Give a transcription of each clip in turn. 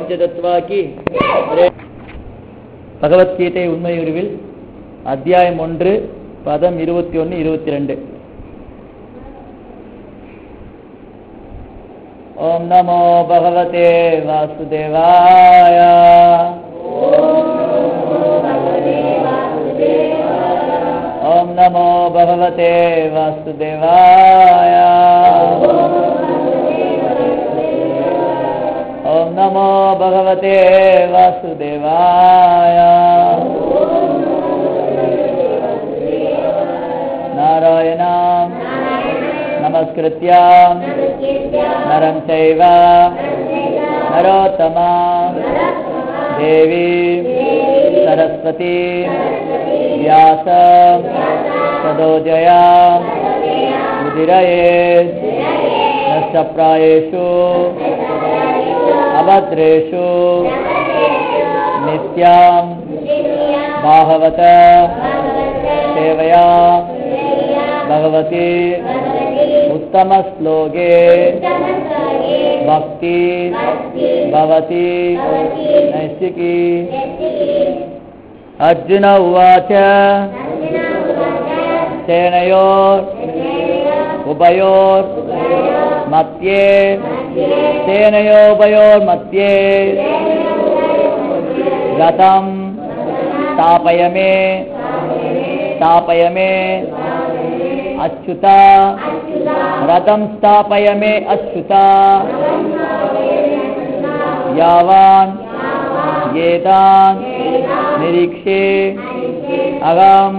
பஞ்சதத்வாக்கி பகவத்கீதை உண்மை உருவில் அத்தியாயம் ஒன்று பதம் இருபத்தி ஒன்று இருபத்தி ரெண்டு ஓம் நமோ பகவதே வாசுதேவாய ஓம் நமோ பகவதே வாசுதேவாய ஓம் நமோ பகவதே வாசுதேவாய நாராயணாம் நமஸ்கிருத்யாம் நரம் சைவ நரோத்தமா தேவி சரஸ்வதி व्यास तदोजया मुदिरयेत् नष्टप्रायेषु अभद्रेषु नित्यां बाहवत सेवया भगवती उत्तमश्लोके भक्ति भवति नैष्टिकी अर्जुन उवाच सेनयोर् उभयोर् मध्ये सेनयोभयोर्मध्ये रथं स्थापय मे स्थापय मे अच्युता रथं स्थापय मे अच्युता यावान् एतान् निरीक्षे अहं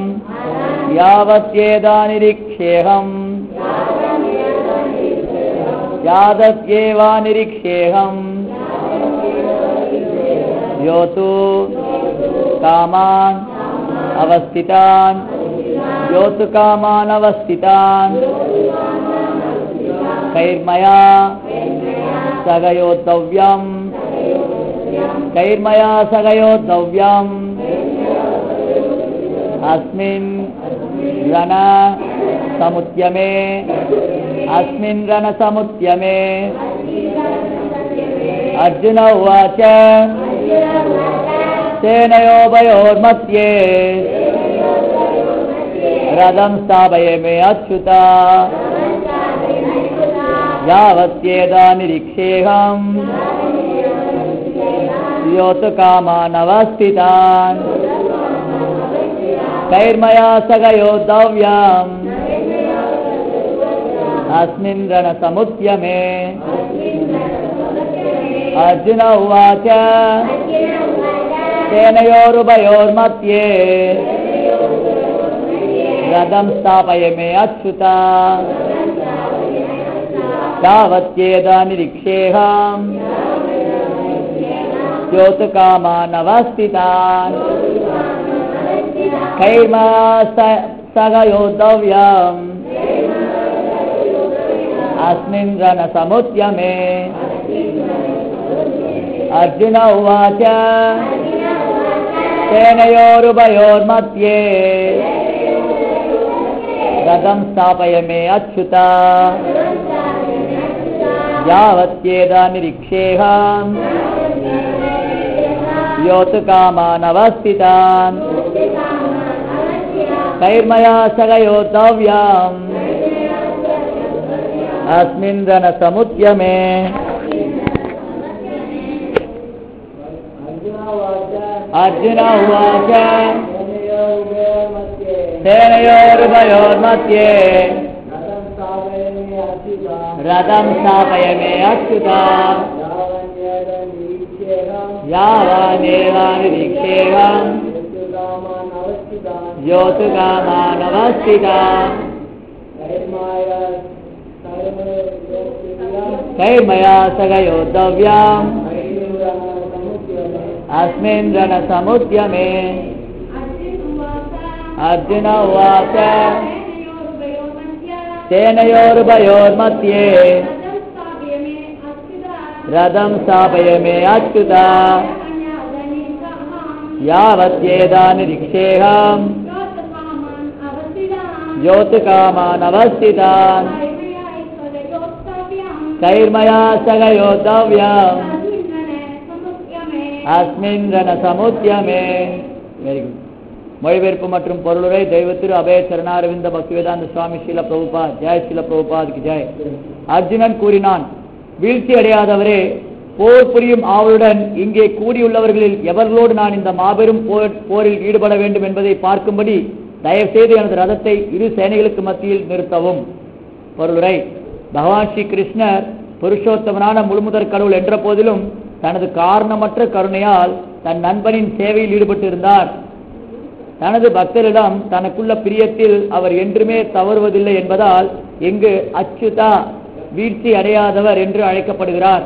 यावत्येदानिरीक्षेऽहम् यादत्येवानिरीक्षेऽहम् यो तु कामान् अवस्थितान् यो तु कामान् अवस्थितान् कैर्मया सगयोद्धव्यम् कैर्मया सगयोद्धव्यम् अस्मिन् रण समुद्यमे अस्मिन् रणसमुद्यमे अर्जुन उवाच सेनयोभयोर्मध्ये रथं स्थापय मे अच्युता यावत्येदा निरीक्षेऽहम् योतु कामानवस्थितान् कैर्मया सगयोद्धव्यम् अस्मिन् रणसमुद्यमे अर्जुन उवाच सेनयोरुभयोर्मध्ये रथं स्थापय मे अच्युता यावत्येदा निरीक्षेऽहम् योतुकामानवस्थितान् कैर्मा सगयोद्धव्यम् अस्मिन् रणसमुद्यमे अर्जुन उवाच सेनयोरुभयोर्मध्ये रथं स्थापय मे अच्युता यावत्येदा निरीक्षेऽहम् योतुकामानवस्थितान् कैर्मया सगयोद्धव्यम् अस्मिन् रणसमुद्यमे अर्जुन उवाच सेनयोरुभयोर्मध्ये रथं स्थापय मे अच्युता यावानेवानिरीक्षेऽहम् योतुकामानवस्थिता कैर्मया सगयोद्धव्याम् अस्मिन् रणसमुद्यमे अर्जुन उवाच सेनयोरुभयोर्मध्ये रथं स्थापय मे अच्युता यावत्येदा निरीक्षेऽहम् योतुकामानवस्थितान् कैर्मया सगयोद्धव्यम् அஸ்மின் ரண சமுத்தியமே வெரி குட் மொழிபெயர்ப்பு மற்றும் பொருளுரை தெய்வத்திரு அபய சரணாரவிந்த பக்திவேதாந்த சுவாமி ஸ்ரீல பிரபுபா ஜெய் ஸ்ரீல பிரபுபாதுக்கு ஜெய் அர்ஜுனன் கூறினான் வீழ்ச்சி அடையாதவரே போர் புரியும் ஆவலுடன் இங்கே கூடியுள்ளவர்களில் எவர்களோடு நான் இந்த மாபெரும் போர் போரில் ஈடுபட வேண்டும் என்பதை பார்க்கும்படி தயவுசெய்து எனது ரதத்தை இரு சேனைகளுக்கு மத்தியில் நிறுத்தவும் பொருளுரை பகவான் ஸ்ரீ கிருஷ்ணர் புருஷோத்தமனான முழுமுதற் கடவுள் என்ற போதிலும் தனது காரணமற்ற கருணையால் தன் நண்பனின் சேவையில் ஈடுபட்டிருந்தார் தனது பக்தரிடம் தனக்குள்ள பிரியத்தில் அவர் என்றுமே தவறுவதில்லை என்பதால் இங்கு அச்சுதா வீழ்ச்சி அடையாதவர் என்று அழைக்கப்படுகிறார்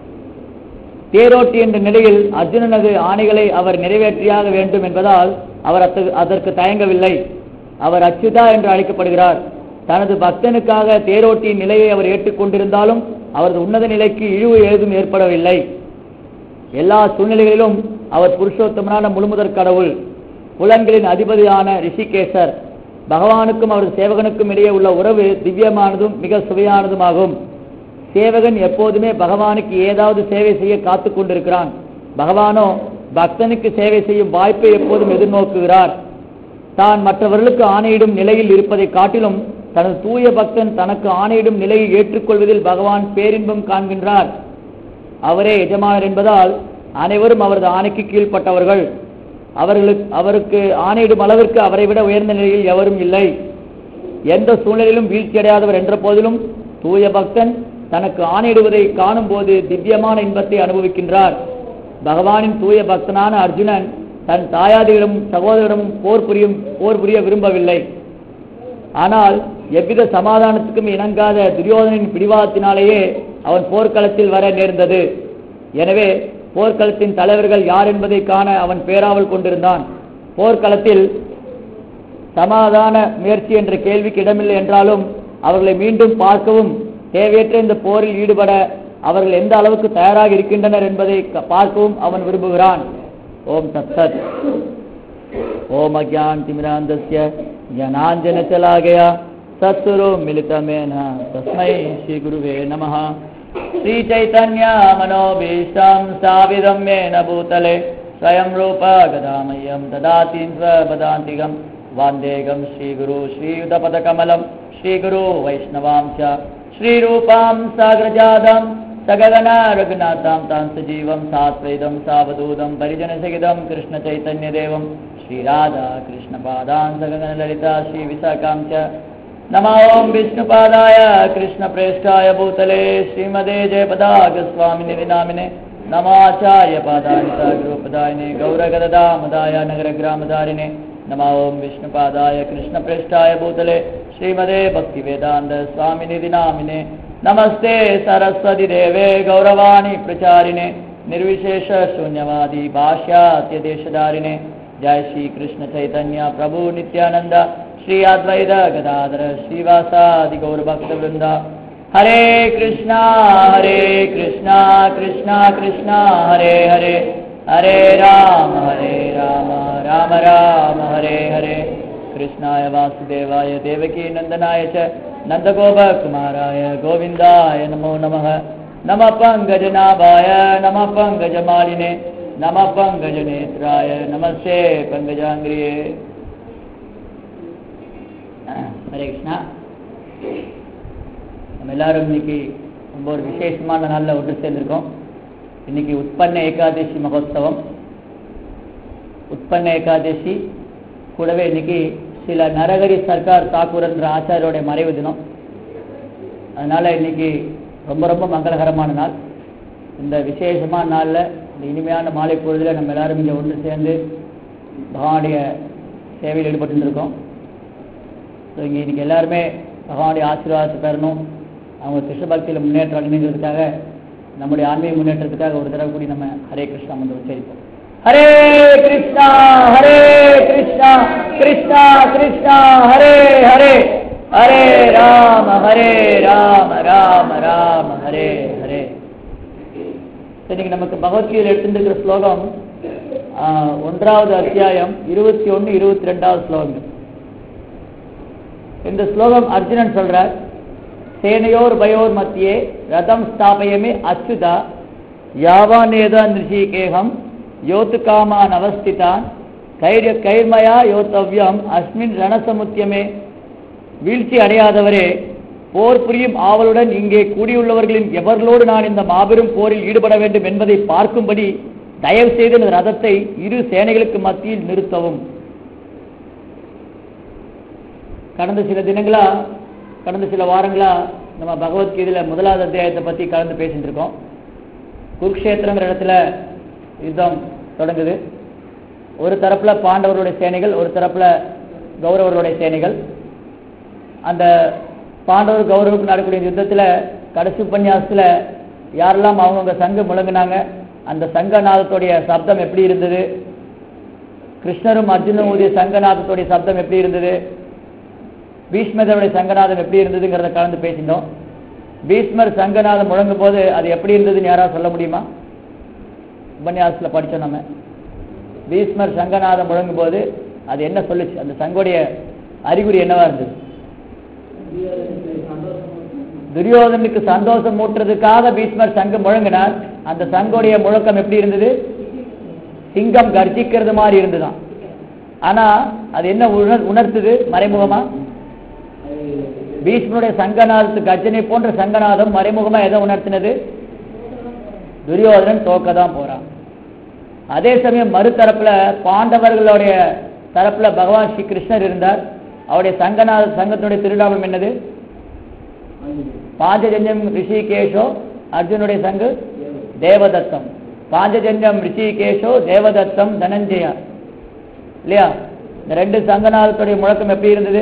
தேரோட்டி என்ற நிலையில் அர்ஜுனனது ஆணைகளை அவர் நிறைவேற்றியாக வேண்டும் என்பதால் அவர் அத்த- அதற்கு தயங்கவில்லை அவர் அச்சுதா என்று அழைக்கப்படுகிறார் தனது பக்தனுக்காக தேரோட்டியின் நிலையை அவர் ஏற்றுக்கொண்டிருந்தாலும் அவரது உன்னத நிலைக்கு இழிவு ஏதும் ஏற்படவில்லை எல்லா சூழ்நிலைகளிலும் அவர் புருஷோத்தமனான முழுமுதற் கடவுள் புலன்களின் அதிபதியான ரிஷிகேசர் பகவானுக்கும் அவரது சேவகனுக்கும் இடையே உள்ள உறவு திவ்யமானதும் மிக சுவையானதுமாகும் சேவகன் எப்போதுமே பகவானுக்கு ஏதாவது சேவை செய்ய காத்து கொண்டிருக்கிறான் பகவானோ பக்தனுக்கு சேவை செய்யும் வாய்ப்பை எப்போதும் எதிர்நோக்குகிறார் தான் மற்றவர்களுக்கு ஆணையிடும் நிலையில் இருப்பதை காட்டிலும் தனது தூய பக்தன் தனக்கு ஆணையிடும் நிலையை ஏற்றுக்கொள்வதில் பகவான் பேரின்பம் காண்கின்றார் அவரே எஜமானர் என்பதால் அனைவரும் அவரது ஆணைக்கு கீழ்ப்பட்டவர்கள் அவர்களுக்கு அவருக்கு ஆணையிடும் அளவிற்கு அவரை விட உயர்ந்த நிலையில் எவரும் இல்லை எந்த சூழ்நிலையிலும் வீழ்ச்சியடையாதவர் என்ற போதிலும் தூய பக்தன் தனக்கு ஆணையிடுவதை காணும் போது திவ்யமான இன்பத்தை அனுபவிக்கின்றார் பகவானின் தூய பக்தனான அர்ஜுனன் தன் தாயாதியிடம் சகோதரிடமும் போர் புரியும் போர் புரிய விரும்பவில்லை ஆனால் எவ்வித சமாதானத்துக்கும் இணங்காத துரியோதனின் பிடிவாதத்தினாலேயே அவன் போர்க்களத்தில் வர நேர்ந்தது எனவே போர்க்களத்தின் தலைவர்கள் யார் என்பதை காண அவன் பேராவல் கொண்டிருந்தான் போர்க்களத்தில் சமாதான முயற்சி என்ற கேள்விக்கு இடமில்லை என்றாலும் அவர்களை மீண்டும் பார்க்கவும் தேவையற்ற இந்த போரில் ஈடுபட அவர்கள் எந்த அளவுக்கு தயாராக இருக்கின்றனர் என்பதை க- பார்க்கவும் அவன் விரும்புகிறான் ஓம் தத்சத் ஓம் அஜான்திமிராந்தஸ்ய ஜனாஞ்சனச்சலாகயா சத்சுரோ மிலிதமேன தஸ்மை ஸ்ரீ குருவே நமः श्रीचैतन्य मनोभीष्टं स्थापितं भूतले स्वयं रूप गदामह्यं ददाति स्वपदान्तिकं वान्देगं श्रीगुरु श्रीयुतपदकमलं श्रीगुरु वैष्णवां च श्रीरूपां साग्रजातं सगगन रघुनाथां तां सजीवं सात्वैदं सावधूतं परिजनसहितं कृष्णचैतन्यदेवं श्रीराधा कृष्णपादान् सगगनललिता श्रीविशाखां च नमो ओं विष्णुपादाय कृष्णप्रेष्ठाय भूतले श्रीमदे जयपदागस्वामिनिधि नामिने नमाचार्य पादान्त गुरुपदायिने गौरगदामदाय नगरग्रामधारिणे नमो ओं विष्णुपादाय कृष्णप्रेष्ठाय भूतले श्रीमदे भक्तिवेदान्त स्वामिनिधि नामिने नमस्ते सरस्वती देवे गौरवाणी प्रचारिणे निर्विशेष शून्यवादी भाष्यात्यदेशधारिणे जय श्री कृष्ण चैतन्य प्रभु नित्यानंद श्री अद्वैत गदाधर श्रीवासादि गौरभक्त वृंदा हरे कृष्णा हरे कृष्णा कृष्णा कृष्णा हरे हरे हरे राम हरे राम राम राम हरे हरे कृष्णाय वासुदेवाय देवकी नन्दनाय च नन्दगोपकुमाराय गोविन्दाय नमो नमः नमः पङ्कजनाभाय नमः पङ्कजमालिने नमः पङ्कजनेत्राय नमस्ते पङ्कजाङ्ग्रिये ஹரே கிருஷ்ணா நம்ம எல்லாரும் இன்னைக்கு ரொம்ப ஒரு விசேஷமான நாளில் ஒன்று சேர்ந்திருக்கோம் இன்னைக்கு உட்பன்ன ஏகாதசி மகோத்சவம் உட்பன்ன ஏகாதசி கூடவே இன்னைக்கு சில நரகரி சர்க்கார் தாக்கூர் என்ற ஆச்சாரியோடைய மறைவு தினம் அதனால இன்னைக்கு ரொம்ப ரொம்ப மங்களகரமான நாள் இந்த விசேஷமான நாளில் இந்த இனிமையான மாலை பொழுதில் நம்ம எல்லாரும் இங்கே ஒன்று சேர்ந்து பகவானுடைய சேவையில் ஈடுபட்டு இருக்கோம் ஸோ இங்கே இன்னைக்கு எல்லாருமே பகவானுடைய ஆசீர்வாதத்தை பெறணும் அவங்க கிருஷ்ண பக்தியில் முன்னேற்றம் அடைஞ்சுங்கிறதுக்காக நம்முடைய ஆன்மீக முன்னேற்றத்துக்காக ஒரு தடவை கூடி நம்ம ஹரே கிருஷ்ணா வந்து உச்சரிப்போம் ஹரே கிருஷ்ணா ஹரே கிருஷ்ணா கிருஷ்ணா கிருஷ்ணா ஹரே ஹரே ஹரே ராம ஹரே ராம ராம ராம ஹரே ஹரே இன்னைக்கு நமக்கு பகவத்கீதையில் எடுத்துருக்கிற ஸ்லோகம் ஆஹ், ஒன்றாவது அத்தியாயம் இருபத்தி ஒன்று இருபத்தி ரெண்டாவது ஸ்லோகங்கள் இந்த ஸ்லோகம் அர்ஜுனன் சொல்றார் சேனையோர் பயோர் மத்தியே ரதம் ஸ்தாபயமே அச்சுதா யாவானேதா நிருஷிகேகம் யோத்துகாமான் அவஸ்திதான் கைரிய கைர்மயா யோத்தவ்யம் அஸ்மின் ரணசமுத்தியமே வீழ்ச்சி அடையாதவரே போர் புரியும் ஆவலுடன் இங்கே கூடியுள்ளவர்களின் எவர்களோடு நான் இந்த மாபெரும் போரில் ஈடுபட வேண்டும் என்பதை பார்க்கும்படி தயவு செய்து இந்த ரதத்தை இரு சேனைகளுக்கு மத்தியில் நிறுத்தவும் கடந்த சில தினங்களா கடந்த சில வாரங்களா நம்ம பகவத்கீதையில முதலாவது அத்தியாயத்தை பத்தி கலந்து பேசிட்டு இருக்கோம் குருக்ஷேத்திரங்கிற இடத்துல யுத்தம் தொடங்குது ஒரு தரப்புல பாண்டவர்களுடைய சேனைகள் ஒரு தரப்புல கௌரவர்களுடைய சேனைகள் அந்த பாண்டவர் கௌரவுக்கு நடக்கூடிய யுத்தத்துல கடைசி உபன்யாசத்துல யாரெல்லாம் அவங்கவுங்க சங்கு முழங்கினாங்க அந்த சங்கநாதத்துடைய சப்தம் எப்படி இருந்தது கிருஷ்ணரும் அர்ஜுனும் ஊதிய சங்கநாதத்துடைய சப்தம் எப்படி இருந்தது பீஷ்மதனுடைய சங்கநாதம் எப்படி இருந்ததுங்கிறத கலந்து பேசினோம் பீஷ்மர் சங்கநாதம் முழங்கும் போது அது எப்படி இருந்ததுன்னு யாராவது சொல்ல முடியுமா உபன்யாசத்துல படிச்சோம் நம்ம பீஷ்மர் சங்கநாதம் முழங்கும் போது அது என்ன சொல்லுச்சு அந்த சங்கோடைய அறிகுறி என்னவா இருந்தது துரியோதனுக்கு சந்தோஷம் ஊட்டுறதுக்காக பீஷ்மர் சங்கம் முழங்கினார் அந்த சங்கோடைய முழக்கம் எப்படி இருந்தது சிங்கம் கர்ஜிக்கிறது மாதிரி இருந்துதான் ஆனா அது என்ன உணர் உணர்த்துது மறைமுகமா பீஷ்மனுடைய சங்கநாதத்து கர்ஜனை போன்ற சங்கநாதம் மறைமுகமா எதை உணர்த்தினது துரியோதனன் தோக்க தான் போறான் அதே சமயம் மறுதரப்புல பாண்டவர்களுடைய தரப்புல பகவான் ஸ்ரீ கிருஷ்ணர் இருந்தார் அவருடைய சங்கநாத சங்கத்தினுடைய திருவிழாவும் என்னது பாஞ்சஜன்யம் ரிஷிகேஷோ அர்ஜுனுடைய சங்கு தேவதத்தம் பாஞ்சஜன்யம் ரிஷிகேஷோ தேவதத்தம் தனஞ்சயா இல்லையா இந்த ரெண்டு சங்கநாதத்துடைய முழக்கம் எப்படி இருந்தது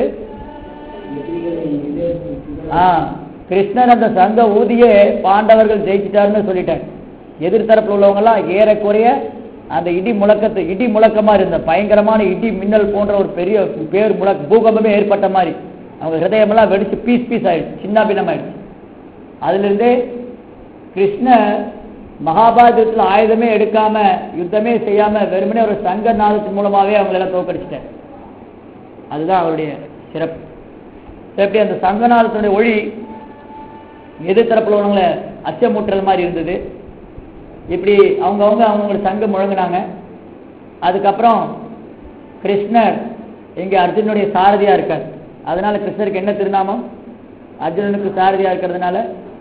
ஆ கிருஷ்ணன் அந்த சங்க ஊதியே பாண்டவர்கள் ஜெயிச்சிட்டாருன்னு சொல்லிட்டாங்க எதிர்த்தரப்புல உள்ளவங்க எல்லாம் ஏறக்குறைய அந்த இடி முழக்கத்து இடி முழக்கமா இருந்த பயங்கரமான இடி மின்னல் போன்ற ஒரு பெரிய பேர் முழக்க பூகம்பமே ஏற்பட்ட மாதிரி அவங்க ஹிருதயமெல்லாம் வெடிச்சு பீஸ் பீஸ் ஆயிடுச்சு சின்ன பின்னம் ஆயிடுச்சு அதுல இருந்தே கிருஷ்ணர் மகாபாரதத்துல ஆயுதமே எடுக்காம யுத்தமே செய்யாம வெறுமனே ஒரு சங்க நாதத்தின் மூலமாவே அவங்களை எல்லாம் தோக்கடிச்சிட்டார் அதுதான் அவருடைய சிறப்பு எப்படி அந்த சங்கநாதத்தினுடைய ஒளி எதிர்த்தரப்புல உள்ளவங்களை அச்சமூட்டுறது மாதிரி இருந்தது இப்படி அவங்கவுங்க அவங்களோட சங்கம் முழங்கினாங்க அதுக்கப்புறம் கிருஷ்ணர் இங்க அர்ஜுனுடைய சாரதியா இருக்கார் அதனால கிருஷ்ணருக்கு என்ன திருநாமம் அர்ஜுனனுக்கு சாரதியா இருக்கிறதுனால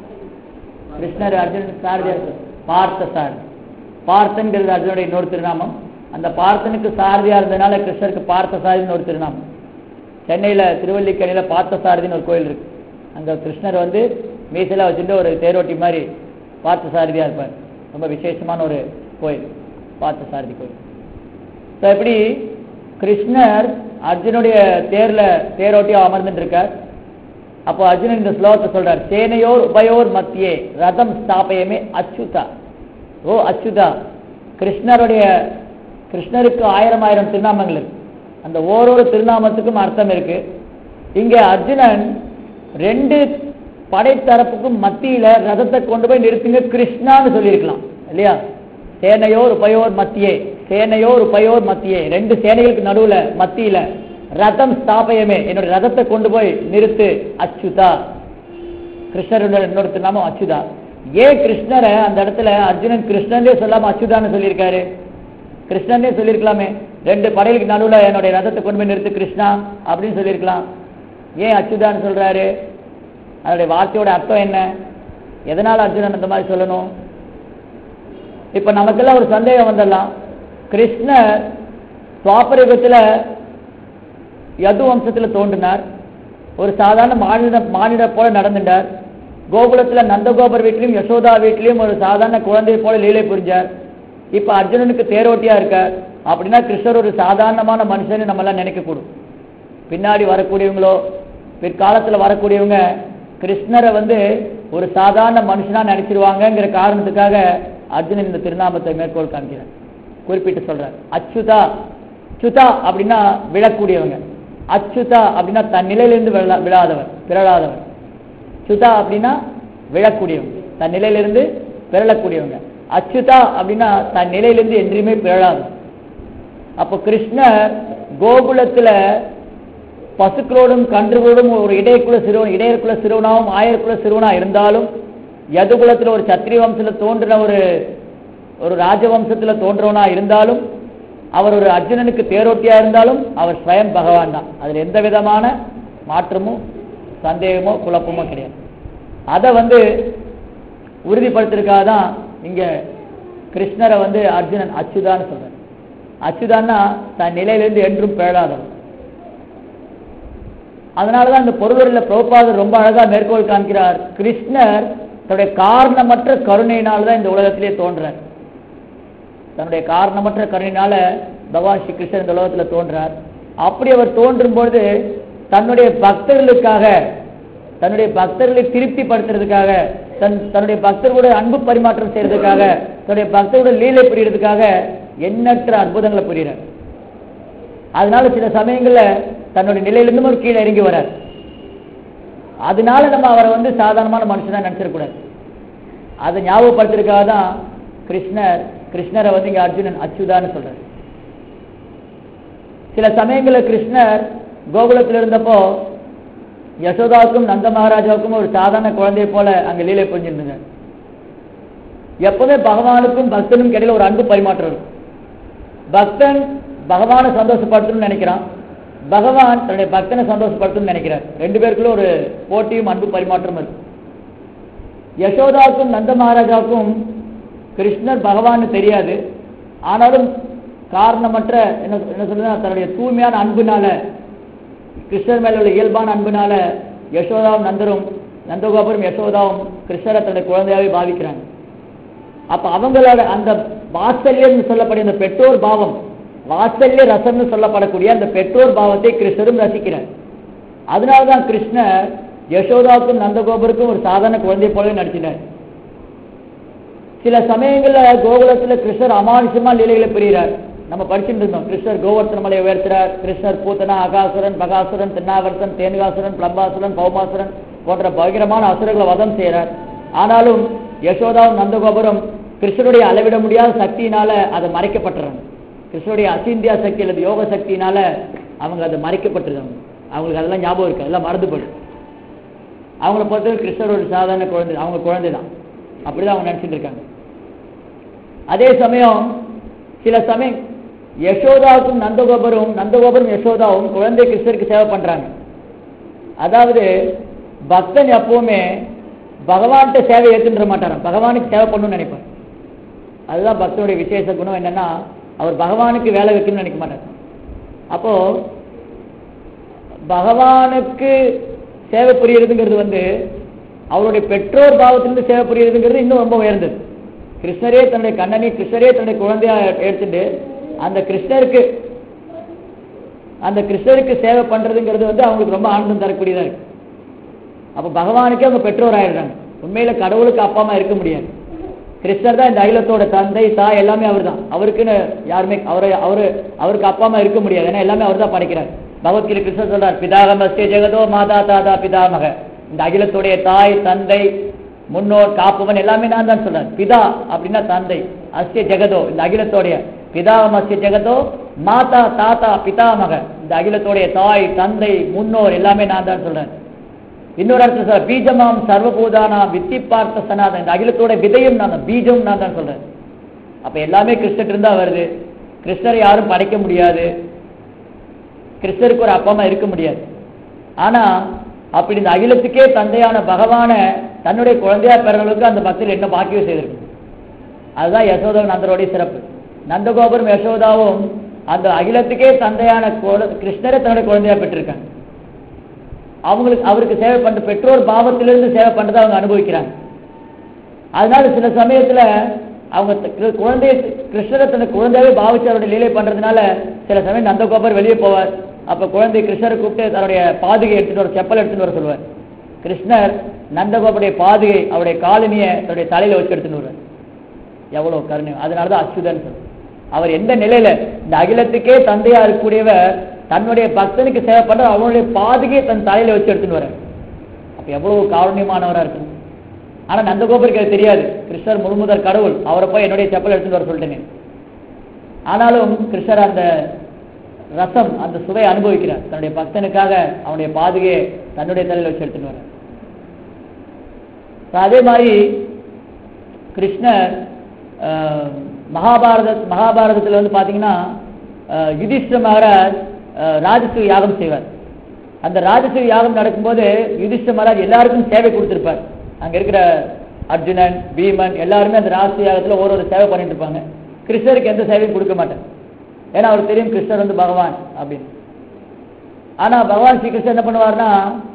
கிருஷ்ணர் அர்ஜுனனுக்கு சாரதியா இருக்கார் பார்த்த சார் பார்த்தன்கிறது அர்ஜுனுடைய இன்னொரு திருநாமம் அந்த பார்த்தனுக்கு சாரதியா இருந்ததுனால கிருஷ்ணருக்கு பார்த்த சாரதின்னு ஒரு திருநாமம் சென்னையில திருவல்லிக்கணியில பார்த்த சாரதின்னு ஒரு கோயில் இருக்கு அங்க கிருஷ்ணர் வந்து மீசெல்லாம் வச்சுட்டு ஒரு தேரோட்டி மாதிரி பார்த்த சாரதியா இருப்பார் ரொம்ப விசேஷமான ஒரு கோயில் பார்த்த சாரதி கோயில் ஸோ எப்படி கிருஷ்ணர் அர்ஜுனுடைய தேர்ல தேரோட்டியா அமர்ந்துட்டு இருக்கார் அப்போ அர்ஜுனன் இந்த ஸ்லோகத்தை சொல்றார் சேனையோர் உபயோர் மத்தியே ரதம் ஸ்தாபயமே அச்சுதா ஓ அச்சுதா கிருஷ்ணருடைய கிருஷ்ணருக்கு ஆயிரம் ஆயிரம் திருநாமங்கள் இருக்கு அந்த ஓரொரு திருநாமத்துக்கும் அர்த்தம் இருக்கு இங்க அர்ஜுனன் ரெண்டு படைத்தரப்புக்கும் மத்தியில ரதத்தை கொண்டு போய் நிறுத்துங்க கிருஷ்ணான்னு சொல்லியிருக்கலாம் இல்லையா சேனையோர் உபயோர் மத்தியே சேனையோர் உபயோர் மத்தியே ரெண்டு சேனைகளுக்கு நடுவுல மத்தியில ரதம் ஸ்தாபயமே என்னோட ரதத்தை கொண்டு போய் நிறுத்து அச்சுதா கிருஷ்ணருடைய இன்னொரு திருநாமம் அச்சுதா ஏன் கிருஷ்ணரை அந்த இடத்துல அர்ஜுனன் கிருஷ்ணனே சொல்லாம அச்சுதான்னு சொல்லியிருக்காரு கிருஷ்ணனே சொல்லியிருக்கலாமே ரெண்டு படைகளுக்கு நடுவுல என்னுடைய ரதத்தை கொண்டு போய் நிறுத்து கிருஷ்ணா அப்படின்னு சொல்லியிருக்கலாம் ஏன் அச்சுதான்னு சொல்றாரு அதனுடைய வார்த்தையோட அர்த்தம் என்ன எதனால அர்ஜுனன் அந்த மாதிரி சொல்லணும் இப்ப நமக்கெல்லாம் ஒரு சந்தேகம் வந்துடலாம் கிருஷ்ணர் துவாபர யுகத்துல யது வம்சத்துல தோன்றினார் ஒரு சாதாரண மாநில மாநில போல நடந்துட்டார் கோகுலத்துல நந்தகோபர் வீட்லயும் யசோதா வீட்லயும் ஒரு சாதாரண குழந்தை போல லீலை புரிஞ்சார் இப்ப அர்ஜுனனுக்கு தேரோட்டியா இருக்கார் அப்படின்னா கிருஷ்ணர் ஒரு சாதாரணமான மனுஷன்னு நம்ம எல்லாம் நினைக்கக்கூடும் பின்னாடி வரக்கூடியவங்களோ பிற்காலத்துல வரக்கூடியவங்க கிருஷ்ணரை வந்து ஒரு சாதாரண மனுஷனா நினைச்சிருவாங்கங்கிற காரணத்துக்காக அர்ஜுனன் இந்த திருநாமத்தை மேற்கோள் காண்கிறார் குறிப்பிட்டு சொல்றார் அச்சுதா சுதா அப்படின்னா விழக்கூடியவங்க அச்சுதா அப்படின்னா தன் நிலையிலிருந்து விழா விழாதவர் பிறழாதவர் சுதா அப்படின்னா விழக்கூடியவங்க தன் நிலையிலிருந்து பிறழக்கூடியவங்க அச்சுதா அப்படின்னா தன் நிலையிலிருந்து என்றுமே பிறழாதவர் அப்போ கிருஷ்ணர் கோகுலத்துல பசுக்களோடும் கன்றுகளோடும் ஒரு இடையக்குள்ள சிறுவன் இடையருக்குள்ள சிறுவனாவும் ஆயருக்குள்ள சிறுவனா இருந்தாலும் யதுகுலத்துல ஒரு சத்திரிய வம்சத்துல தோன்றின ஒரு ஒரு ராஜவம்சத்துல தோன்றவனா இருந்தாலும் அவர் ஒரு அர்ஜுனனுக்கு தேரோட்டியா இருந்தாலும் அவர் ஸ்வயம் பகவான் தான் அதுல எந்த விதமான மாற்றமும் சந்தேகமோ குழப்பமோ கிடையாது அதை வந்து உறுதிப்படுத்துறதுக்காக தான் இங்க கிருஷ்ணரை வந்து அர்ஜுனன் அச்சுதான்னு சொல்றார் அச்சுதான்னா தன் நிலையிலிருந்து என்றும் பிழாதவர் அதனாலதான் இந்த பொருளுரையில் பிரபுபாதர் ரொம்ப அழகா மேற்கோள் காண்கிறார் கிருஷ்ணர் தன்னுடைய காரணமற்ற கருணையினால தான் இந்த உலகத்திலே தோன்றார் தன்னுடைய காரணமற்ற கருணையினால பகவான் ஸ்ரீ கிருஷ்ணர் இந்த உலகத்துல தோன்றார் அப்படி அவர் தோன்றும் பொழுது தன்னுடைய பக்தர்களுக்காக தன்னுடைய பக்தர்களை திருப்திப்படுத்துறதுக்காக தன் தன்னுடைய பக்தர்களோட அன்பு பரிமாற்றம் செய்யறதுக்காக தன்னுடைய பக்தர்களோட லீலை புரியறதுக்காக எண்ணற்ற அற்புதங்களை புரிகிறார் அதனால சில சமயங்கள்ல தன்னுடைய நிலையிலிருந்தும் ஒரு கீழே இறங்கி வரார் அதனால நம்ம அவரை வந்து சாதாரணமான மனுஷனா நினைச்சிடக்கூடாது அதை ஞாபகப்படுத்துறதுக்காக தான் கிருஷ்ணர் கிருஷ்ணரை வந்து இங்க அர்ஜுனன் அச்சுதான்னு சொல்றாரு சில சமயங்களில் கிருஷ்ணர் கோகுலத்தில் இருந்தப்போ யசோதாவுக்கும் நந்த மகாராஜாவுக்கும் ஒரு சாதாரண குழந்தையை போல அங்க லீலை புரிஞ்சிருந்தாங்க எப்பவுமே பகவானுக்கும் பக்தனுக்கும் இடையில ஒரு அன்பு பரிமாற்றம் இருக்கும் பக்தன் பகவானை சந்தோஷப்படுத்தணும்னு நினைக்கிறான் பகவான் தன்னுடைய பக்தனை சந்தோஷப்படுத்தணும்னு நினைக்கிறார் ரெண்டு பேருக்குள்ள ஒரு போட்டியும் அன்பு பரிமாற்றம் இருக்கு யசோதாவுக்கும் நந்த மகாராஜாவுக்கும் கிருஷ்ணர் பகவான்னு தெரியாது ஆனாலும் காரணமற்ற என்ன என்ன சொல்றதுன்னா தன்னுடைய தூய்மையான அன்புனால கிருஷ்ணர் மேல உள்ள இயல்பான அன்புனால யசோதாவும் நந்தரும் நந்தகோபுரம் யசோதாவும் கிருஷ்ணரை தன்னுடைய குழந்தையாவே பாவிக்கிறாங்க அப்ப அவங்களோட அந்த வாத்சல்யம் சொல்லக்கூடிய அந்த பெற்றோர் பாவம் வாத்சல்ய ரசம்னு சொல்லப்படக்கூடிய அந்த பெற்றோர் பாவத்தை கிருஷ்ணரும் ரசிக்கிறார் அதனாலதான் கிருஷ்ணர் யசோதாவுக்கும் நந்தகோபருக்கும் ஒரு சாதாரண குழந்தை போல நடிச்சினார் சில சமயங்கள்ல கோகுலத்துல கிருஷ்ணர் அமானுஷமா லீலைகளை புரிகிறார் நம்ம படிச்சுட்டு இருந்தோம் கிருஷ்ணர் கோவர்த்தன மலையை உயர்த்துறார் கிருஷ்ணர் பூத்தனா அகாசுரன் பகாசுரன் தென்னாவர்த்தன் தேனுகாசுரன் பிளம்பாசுரன் பௌமாசுரன் போன்ற பயங்கரமான அசுரர்களை வதம் செய்கிறார் ஆனாலும் யசோதாவும் நந்தகோபுரம் கிருஷ்ணருடைய அளவிட முடியாத சக்தியினால அதை மறைக்கப்பட்டுறாங்க கிருஷ்ணருடைய அசிந்தியா சக்தி அல்லது யோக சக்தியினால அவங்க அதை மறைக்கப்பட்டிருக்காங்க அவங்களுக்கு அதெல்லாம் ஞாபகம் இருக்கு அதெல்லாம் மறந்து போயிடும் அவங்கள பொறுத்தவரை கிருஷ்ணர் ஒரு சாதாரண குழந்தை அவங்க குழந்தை தான் அப்படிதான் அவங்க நினைச்சிட்டு இருக்காங்க அதே சமயம் சில சமயம் யசோதாவுக்கும் நந்தகோபரும் நந்தகோபரும் யசோதாவும் குழந்தை கிருஷ்ணருக்கு சேவை பண்றாங்க அதாவது பக்தன் எப்பவுமே பகவான்கிட்ட சேவை ஏற்றுன்ற மாட்டாராம் பகவானுக்கு சேவை பண்ணணும்னு நினைப்பார் அதுதான் பக்தனுடைய விசேஷ குணம் என்னன்னா அவர் பகவானுக்கு வேலை வைக்கணும்னு நினைக்க மாட்டார் அப்போ பகவானுக்கு சேவை புரியறதுங்கிறது வந்து அவருடைய பெற்றோர் பாவத்திலிருந்து சேவை புரியறதுங்கிறது இன்னும் ரொம்ப உயர்ந்தது கிருஷ்ணரே தன்னுடைய கண்ணனை கிருஷ்ணரே தன்னுடைய குழந்தையா எடுத்துட்டு அந்த கிருஷ்ணருக்கு அந்த கிருஷ்ணருக்கு சேவை பண்றதுங்கிறது வந்து அவங்களுக்கு ரொம்ப ஆனந்தம் தரக்கூடியதா இருக்கு அப்ப பகவானுக்கே அவங்க பெற்றோர் ஆயிடுறாங்க உண்மையில கடவுளுக்கு அப்பா அம்மா இருக்க முடியாது கிருஷ்ணர் தான் இந்த அகிலத்தோட தந்தை தாய் எல்லாமே அவர் தான் அவருக்குன்னு யாருமே அவரை அவரு அவருக்கு அப்பா அம்மா இருக்க முடியாது ஏன்னா எல்லாமே அவர் தான் படைக்கிறார் பகவத்கீதை கிருஷ்ணர் சொல்றார் பிதாகமஸ்தே ஜெகதோ மாதா தாதா பிதாமக இந்த அகிலத்துடைய தாய் தந்தை முன்னோர் காப்பவன் எல்லாமே நான் தான் சொல்றேன் பிதா அப்படின்னா தந்தை அஸ்ய ஜெகதோ இந்த அகிலத்தோடைய பிதாவம் அஸ்ய ஜெகதோ மாதா தாத்தா பிதாமக இந்த அகிலத்தோடைய தாய் தந்தை முன்னோர் எல்லாமே நான் தான் சொல்றேன் இன்னொரு இடத்துல சொல்ற பீஜமாம் சர்வபூதானா வித்தி பார்த்த சனாதன் இந்த அகிலத்தோட விதையும் நான் தான் பீஜம் நான் தான் சொல்றேன் அப்ப எல்லாமே கிருஷ்ணர் இருந்தா வருது கிருஷ்ணரை யாரும் படைக்க முடியாது கிருஷ்ணருக்கு ஒரு அப்பா அம்மா இருக்க முடியாது ஆனா அப்படி இந்த அகிலத்துக்கே தந்தையான பகவான தன்னுடைய குழந்தையா பெறவங்களுக்கு அந்த பக்தர் என்ன பாக்கியம் செய்திருக்கு அதுதான் யசோதா நந்தரோடைய சிறப்பு நந்தகோபுரம் யசோதாவும் அந்த அகிலத்துக்கே தந்தையான குழ- கிருஷ்ணரை தன்னுடைய குழந்தையா பெற்றிருக்காங்க அவங்களுக்கு அவருக்கு சேவை பண்ற பெற்றோர் பாவத்திலிருந்து சேவை பண்றதை அவங்க அனுபவிக்கிறாங்க அதனால சில சமயத்துல அவங்க த- கிரு- குழந்தைய கிருஷ்ணரை தன்னை குழந்தையாவே பாவிச்சு அவருடைய லீலை பண்றதுனால சில சமயம் நந்தகோபர் வெளியே போவார் அப்ப குழந்தை கிருஷ்ணரை கூப்பிட்டு தன்னுடைய பாதுகை எடுத்துட்டு வர செப்பல் எடுத்துட்டு வர சொல்லுவார் கிருஷ்ணர் நந்தகோபருடைய பாதுகை அவருடைய காலனியை தன்னுடைய தலையில வச்சு எடுத்துட்டு வருவார் எவ்வளவு கருணை அதனாலதான் அச்சுதன் சொல்றோம் அவர் எந்த நிலையில இந்த அகிலத்துக்கே தந்தையா இருக்கக்கூடியவர் தன்னுடைய பக்தனுக்கு சேவை பண்ற அவனுடைய பாதுகையை தன் தலையில வச்சு எடுத்துன்னு வர அப்ப எவ்வளவு காரணியமானவரா இருக்கு ஆனா நந்தகோபருக்கு அது தெரியாது கிருஷ்ணர் முழுமுதற் கடவுள் அவரை போய் என்னுடைய செப்பல் எடுத்துட்டு வர சொல்லிட்டேன் ஆனாலும் கிருஷ்ணர் அந்த ரசம் அந்த சுவை அனுபவிக்கிறார் தன்னுடைய பக்தனுக்காக அவனுடைய பாதுகையை தன்னுடைய தலையில வச்சு எடுத்துட்டு வர அதே மாதிரி கிருஷ்ணர் ஆஹ், மகாபாரத மகாபாரதத்தில் வந்து பார்த்தீங்கன்னா அஹ், யுதிஷ்ட மகாராஜ் அஹ், ராஜசூய யாகம் செய்வார் அந்த ராஜசூய யாகம் நடக்கும்போது யுதிஷ்ட மகாராஜ் எல்லாருக்கும் சேவை கொடுத்திருப்பார் அங்க இருக்கிற அர்ஜுனன் பீமன் எல்லாருமே அந்த ராஜசூய யாகத்துல ஒரு ஒரு சேவை பண்ணிட்டு இருப்பாங்க கிருஷ்ணருக்கு எந்த சேவையும் கொடுக்க மாட்டார் ஏன்னா அவருக்கு தெரியும் கிருஷ்ணர் வந்து பகவான் அப்படின்னு ஆனா பகவான் ஸ்ரீ கிருஷ்ணர் என்ன பண்ணுவார்னா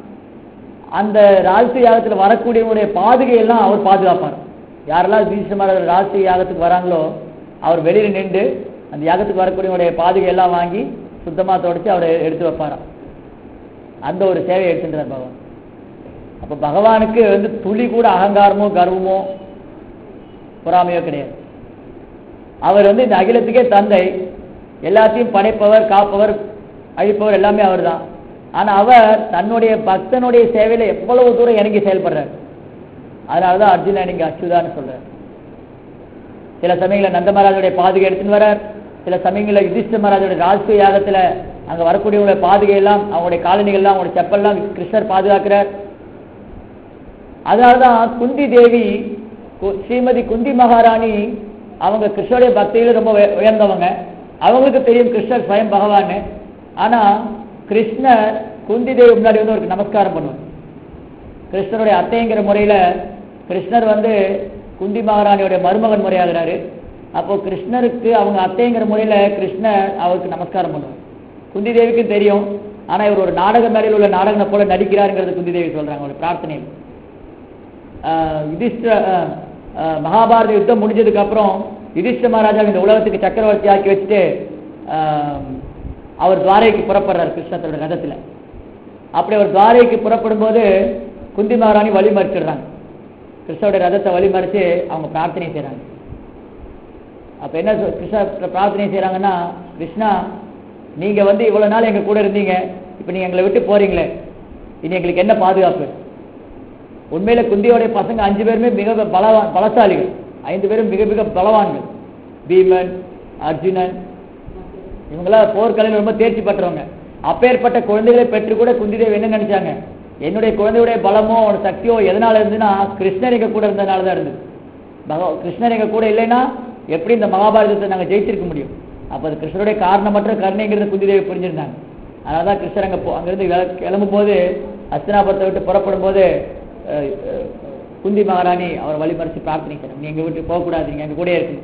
அந்த ராஜசூய யாகத்துல வரக்கூடியவங்களுடைய பாதுகையெல்லாம் அவர் பாதுகாப்பார் யாரெல்லாம் யுதிஷ்ட மகாராஜ் ராஜசூய யாகத்துக்கு வராங்களோ அவர் வெளியில நின்று அந்த யாகத்துக்கு வரக்கூடியவங்களுடைய பாதுகை எல்லாம் வாங்கி சுத்தமா தொடச்சி அவரை எடுத்து வைப்பாராம் அந்த ஒரு சேவையை எடுத்துட்டார் பகவான் அப்ப பகவானுக்கு வந்து துளி கூட அகங்காரமோ கர்வமோ பொறாமையோ கிடையாது அவர் வந்து இந்த அகிலத்துக்கே தந்தை எல்லாத்தையும் படைப்பவர் காப்பவர் அழிப்பவர் எல்லாமே அவர்தான் ஆனா அவர் தன்னுடைய பக்தனுடைய சேவையில எவ்வளவு தூரம் இறங்கி செயல்படுறார் அதனாலதான் அர்ஜுனன் இங்க அச்சுதான்னு சொல்றார் சில சமயங்களில் நந்தமராஜுடைய பாதுகை எடுத்துன்னு வரார் சில சமயங்களில் யுதிஷ்ட மகாராஜுடைய ராஜ்ய யாகத்துல அங்க வரக்கூடியவங்களுடைய பாதுகை எல்லாம் அவங்களுடைய காலணிகள் எல்லாம் அவங்களுடைய செப்பல்லாம் கிருஷ்ணர் பாதுகாக்கிறார் அதனாலதான் குந்தி தேவி கு- ஸ்ரீமதி குந்தி மகாராணி அவங்க கிருஷ்ணருடைய பக்தியில ரொம்ப உய- உயர்ந்தவங்க அவங்களுக்கு தெரியும் கிருஷ்ணர் ஸ்வயம் பகவான் ஆனா கிருஷ்ணர் குந்தி தேவி முன்னாடி வந்து ஒரு நமஸ்காரம் பண்ணுவார் கிருஷ்ணருடைய அத்தைங்கிற முறையில கிருஷ்ணர் வந்து குந்தி மகாராணியோட மருமகன் முறையாகிறாரு அப்போ கிருஷ்ணருக்கு அவங்க அத்தைங்கிற முறையில கிருஷ்ணர் அவருக்கு நமஸ்காரம் பண்ணுவார் குந்தி தேவிக்கு தெரியும் ஆனா இவர் ஒரு நாடக மேடையில் உள்ள நாடகம் போல நடிக்கிறாருங்கிறது குந்தி தேவி சொல்றாங்க ஒரு பிரார்த்தனை ஆஹ் யுதிஷ்ட ஆஹ் ஆஹ் மகாபாரத யுத்தம் முடிஞ்சதுக்கு அப்புறம் யுதிஷ்ட மகாராஜா இந்த உலகத்துக்கு சக்கரவர்த்தி ஆக்கி வச்சுட்டு ஆஹ் அவர் துவாரைக்கு புறப்படுறார் கிருஷ்ணத்தோட ரதத்துல அப்படி அவர் துவாரைக்கு புறப்படும் போது குந்தி மகாராணி வழி மறிச்சிடுறாங்க கிருஷ்ணருடைய ரதத்தை வழி மறிச்சு அவங்க பிரார்த்தனை செய்றாங்க அப்ப என்ன சொல்- கிருஷ்ணா பிரார்த்தனை செய்றாங்கன்னா கிருஷ்ணா நீங்க வந்து இவ்வளவு நாள் எங்க கூட இருந்தீங்க இப்ப நீங்க எங்களை விட்டு போறீங்களே இனி எங்களுக்கு என்ன பாதுகாப்பு உண்மையில குந்தியோடைய பசங்க அஞ்சு பேருமே மிக பலவான் பலசாலிகள் ஐந்து பேரும் மிக மிக பலவான்கள் பீமன் அர்ஜுனன் இவங்களாம் போர்க்கலையில் ரொம்ப தேர்ச்சி பெற்றவங்க அப்பேற்பட்ட குழந்தைகளை பெற்று கூட குந்திதேவி என்ன நினைச்சாங்க என்னுடைய குழந்தையுடைய பலமோ அவனோட சக்தியோ எதனால இருந்துன்னா கிருஷ்ணர் எங்க கூட இருந்ததுனால தான் இருந்தது பகவ கிருஷ்ணர் எங்க கூட இல்லைன்னா எப்படி இந்த மகாபாரதத்தை நாங்க ஜெயிச்சிருக்க முடியும் அப்ப அது கிருஷ்ணருடைய காரணமற்ற கருணைங்கிறத குந்திதேவி புரிஞ்சிருந்தாங்க அதனால தான் கிருஷ்ணர் அங்க போ அங்கிருந்து கிள- கிளம்பும் போது அஸ்தினாபுரத்தை விட்டு புறப்படும் போது அஹ், அஹ், குந்தி மகாராணி அவரை வழிமறிச்சு பிரார்த்தனை செய்றாங்க நீங்க விட்டு போகக்கூடாது நீங்க எங்க கூட இருக்கு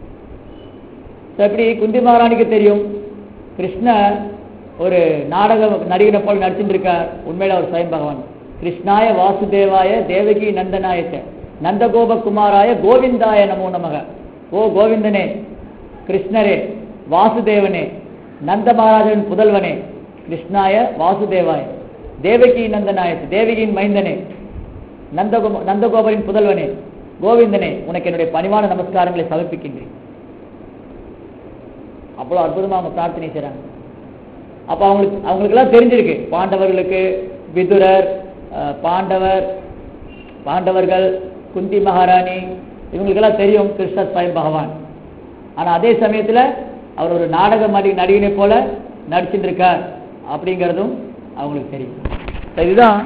So, எப்படி குந்தி மகாராணிக்கு தெரியும் கிருஷ்ணர் ஒரு நாடக நடிகனை போல் நடிச்சுட்டு இருக்கார் உண்மையில அவர் ஸ்வயம் பகவான் கிருஷ்ணாய வாசுதேவாய தேவகி நந்தனாயச்ச நந்தகோபகுமாராய கோவிந்தாய நமோ நமக ஓ கோவிந்தனே கிருஷ்ணரே வாசுதேவனே நந்த மகாராஜன் புதல்வனே கிருஷ்ணாய வாசுதேவாய தேவகி நந்தனாயச்ச தேவகியின் மைந்தனே நந்தகோ நந்தகோபரின் புதல்வனே கோவிந்தனே உனக்கு என்னுடைய பணிவான நமஸ்காரங்களை சமர்ப்பிக்கின்றேன் அவ்வளவு அற்புதமா அவங்க பிரார்த்தனை செய்றாங்க அப்ப அவங்களுக்கு அவங்களுக்கெல்லாம் தெரிஞ்சிருக்கு பாண்டவர்களுக்கு விதுரர் அஹ், பாண்டவர் பாண்டவர்கள் குந்தி மகாராணி இவங்களுக்கெல்லாம் தெரியும் கிருஷ்ணர் ஸ்வயம் பகவான் ஆனா அதே சமயத்துல அவர் ஒரு நாடக நடி நடிகனை போல நடிச்சுட்டு இருக்கார் அப்படிங்கிறதும் அவங்களுக்கு தெரியும் So, இதுதான்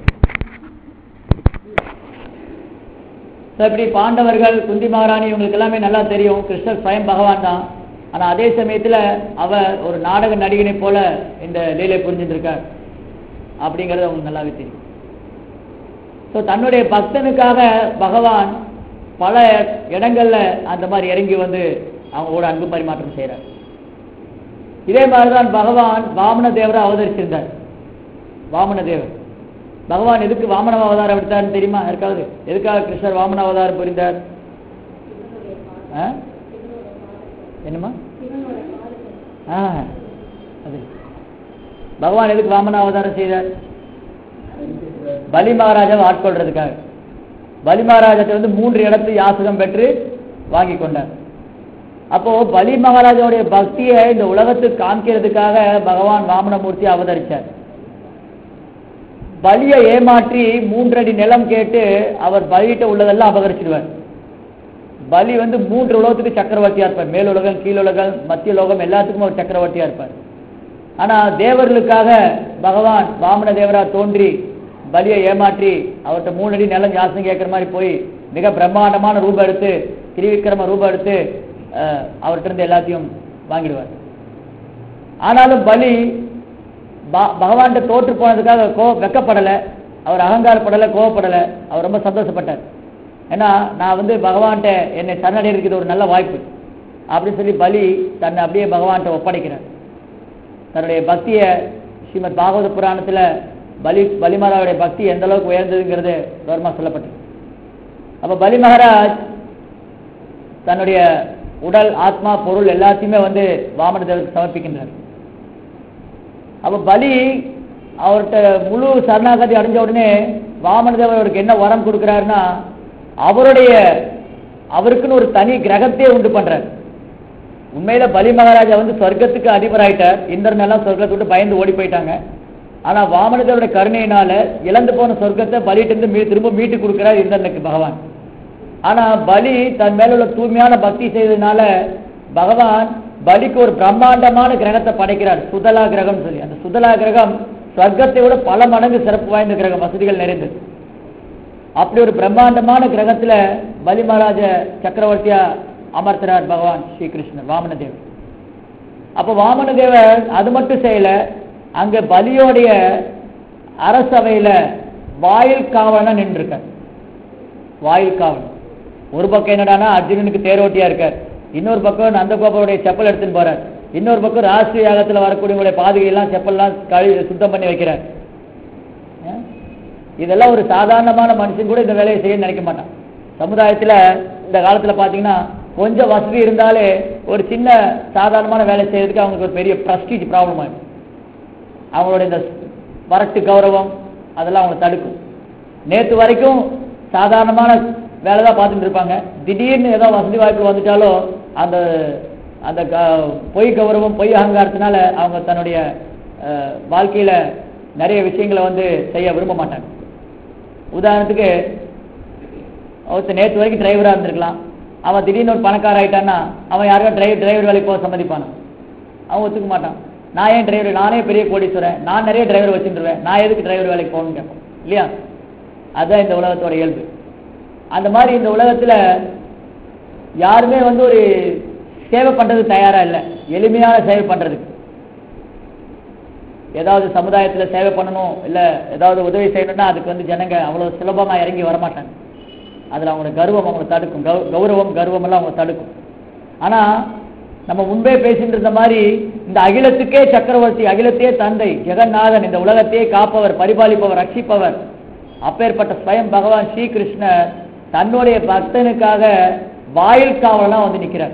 So, இப்படி பாண்டவர்கள் குந்தி மகாராணி இவங்களுக்கு எல்லாமே நல்லா தெரியும் கிருஷ்ணர் ஸ்வயம் பகவான் தான் ஆனா அதே சமயத்துல அவர் ஒரு நாடக நடிகனை போல இந்த லீலை புரிஞ்சுட்டு இருக்கார் அப்படிங்கிறது அவங்களுக்கு நல்லாவே தெரியும் ஸோ தன்னுடைய பக்தனுக்காக பகவான் பல இடங்கள்ல அந்த மாதிரி இறங்கி வந்து அவங்களோட அன்பு பரிமாற்றம் செய்கிறார் இதே மாதிரிதான் பகவான் வாமன தேவரை அவதரிச்சிருந்தார் வாமன தேவர் பகவான் எதுக்கு வாமன அவதாரம் எடுத்தார்னு தெரியுமா யாருக்காவது எதுக்காக கிருஷ்ணர் வாமன அவதாரம் புரிந்தார் ஆ? என்னம்மா ஆ அது பகவான் எதுக்கு வாமன அவதாரம் செய்தார் பலி மகாராஜாவை ஆட்கொள்றதுக்காக பலி மகாராஜத்தை வந்து மூன்று இடத்து யாசகம் பெற்று வாங்கி கொண்டார் அப்போ பலி மகாராஜாவுடைய பக்தியை இந்த உலகத்துக்கு காமிக்கிறதுக்காக பகவான் வாமனமூர்த்தி அவதரிச்சார் பலியை ஏமாற்றி மூன்றடி நிலம் கேட்டு அவர் பலியிட்ட உள்ளதெல்லாம் அபகரிச்சிடுவார் பலி வந்து மூன்று உலகத்துக்கு சக்கரவர்த்தியா இருப்பார் மேலுலகம் கீழுலகம் மத்திய லோகம் எல்லாத்துக்கும் அவர் சக்கரவர்த்தியா இருப்பார் ஆனா தேவர்களுக்காக பகவான் வாமன தேவரா தோன்றி பலியை ஏமாற்றி அவர்கிட்ட மூணு அடி நிலம் ஜாஸ்தி கேட்கிற மாதிரி போய் மிக பிரம்மாண்டமான ரூபம் எடுத்து திரிவிக்ரம ரூபம் எடுத்து அஹ், அவர்கிட்ட இருந்து எல்லாத்தையும் வாங்கிடுவார் ஆனாலும் பலி ப- பகவான்கிட்ட தோற்று போனதுக்காக கோ வெக்கப்படலை அவர் அகங்காரப்படலை கோவப்படலை அவர் ரொம்ப சந்தோஷப்பட்டார் ஏன்னா நான் வந்து பகவான்கிட்ட என்னை சரணடைகிறதுக்கு ஒரு நல்ல வாய்ப்பு அப்படின்னு சொல்லி பலி தன்னை அப்படியே பகவான்கிட்ட ஒப்படைக்கிறார் தன்னுடைய பக்தியை ஸ்ரீமத் பாகவத புராணத்துல பலி பலி மகாராஜுடைய பக்தி எந்த அளவுக்கு உயர்ந்ததுங்கிறது விவரமா சொல்லப்பட்டது அப்ப பலி மகாராஜ் தன்னுடைய உடல் ஆத்மா பொருள் எல்லாத்தையுமே வந்து வாமன தேவருக்கு சமர்ப்பிக்கின்றார் அப்ப பலி அவர்கிட்ட முழு சரணாகதி அடைஞ்ச உடனே வாமன தேவர் அவருக்கு என்ன வரம் கொடுக்கிறாருன்னா அவருடைய அவருக்குன்னு ஒரு தனி கிரகத்தையே உண்டு பண்றார் உண்மையில பலி மகாராஜா வந்து சொர்க்கத்துக்கு அதிபராயிட்டார் இந்திரன் எல்லாம் சொர்க்கத்தை விட்டு பயந்து ஓடி போயிட்டாங்க ஆனா வாமனதேவருடைய கருணையினால இழந்து போன சொர்க்கத்தை பலிட்டு இருந்து மீ திரும்ப மீட்டு கொடுக்கிறார் இந்திரனுக்கு பகவான் ஆனா பலி தன் மேல உள்ள தூய்மையான பக்தி செய்ததுனால பகவான் பலிக்கு ஒரு பிரம்மாண்டமான கிரகத்தை படைக்கிறார் சுதலா கிரகம் சொல்லி அந்த சுதலா கிரகம் சொர்க்கத்தை விட பல மடங்கு சிறப்பு வாய்ந்த கிரகம் வசதிகள் நிறைந்தது அப்படி ஒரு பிரம்மாண்டமான கிரகத்துல பலி மகாராஜ சக்கரவர்த்தியா அமர்த்துறார் பகவான் ஸ்ரீகிருஷ்ணர் வாமனதேவர் அப்ப வாமனதேவர் அது மட்டும் செய்யல அங்க பலியோடைய அரசவையில வாயில் காவலனா நின்றுருக்கார் வாயில் காவலன் ஒரு பக்கம் என்னடான்னா அர்ஜுனனுக்கு தேரோட்டியா இருக்கார் இன்னொரு பக்கம் நந்தகோபாலுடைய செப்பல் எடுத்துன்னு போறார் இன்னொரு பக்கம் ராஷ்டிரிய யாகத்துல வரக்கூடியவங்களுடைய பாதுகையெல்லாம் செப்பல்லாம் கழி சுத்தம் பண்ணி வைக்கிறார் அஹ்? இதெல்லாம் ஒரு சாதாரணமான மனுஷன் கூட இந்த வேலையை செய்ய நினைக்க மாட்டான் சமுதாயத்துல இந்த காலத்துல பாத்தீங்கன்னா கொஞ்சம் வசதி இருந்தாலே ஒரு சின்ன சாதாரணமான வேலை செய்யறதுக்கு அவங்களுக்கு ஒரு பெரிய ப்ரஸ்டீஜ் ப்ராப்ளம் ஆகும் அவங்களோட இந்த வரட்டு கௌரவம் அதெல்லாம் அவங்களை தடுக்கும் நேத்து வரைக்கும் சாதாரணமான வேலை தான் பார்த்துட்டு இருப்பாங்க திடீர்னு ஏதோ வசதி வாய்ப்பு வந்துட்டாலோ அந்த அந்த க- பொய் கௌரவம் பொய் அகங்காரத்தினால அவங்க தன்னுடைய அஹ், வாழ்க்கையில நிறைய விஷயங்களை வந்து செய்ய விரும்ப மாட்டாங்க உதாரணத்துக்கு ஒருத்தர் நேற்று வரைக்கும் டிரைவரா இருந்திருக்கலாம் அவன் திடீர்னு ஒரு பணக்கார ஆயிட்டான்னா அவன் யாருக்கா டிரைவர் டிரைவர் வேலைக்கு போக சம்மதிப்பானா அவன் ஒத்துக்க மாட்டான் நான் ஏன் டிரைவர் நானே பெரிய கோடீஸ்வரன் நான் நிறைய டிரைவர் வச்சுருவேன் நான் எதுக்கு டிரைவர் வேலைக்கு போகணும்னு கேட்பேன் இல்லையா அதுதான் இந்த உலகத்தோட இயல்பு அந்த மாதிரி இந்த உலகத்துல யாருமே வந்து ஒரு சேவை பண்றது தயாரா இல்லை எளிமையான சேவை பண்றதுக்கு ஏதாவது சமுதாயத்துல சேவை பண்ணணும் இல்ல ஏதாவது உதவி செய்யணும்னா அதுக்கு வந்து ஜனங்க அவ்வளவு சுலபமா இறங்கி வரமாட்டாங்க அதுல அவங்களோட கர்வம் அவங்களை தடுக்கும் கௌ- கௌரவம் கர்வம் எல்லாம் அவங்களை தடுக்கும் ஆனா நம்ம முன்பே பேசிட்டு இருந்த மாதிரி இந்த அகிலத்துக்கே சக்கரவர்த்தி அகிலத்தையே தந்தை ஜெகநாதன் இந்த உலகத்தையே காப்பவர் பரிபாலிப்பவர் ரட்சிப்பவர் அப்பேற்பட்ட ஸ்வயம் பகவான் ஸ்ரீகிருஷ்ணர் தன்னுடைய பக்தனுக்காக வாயில் காவலனா வந்து நிக்கிறார்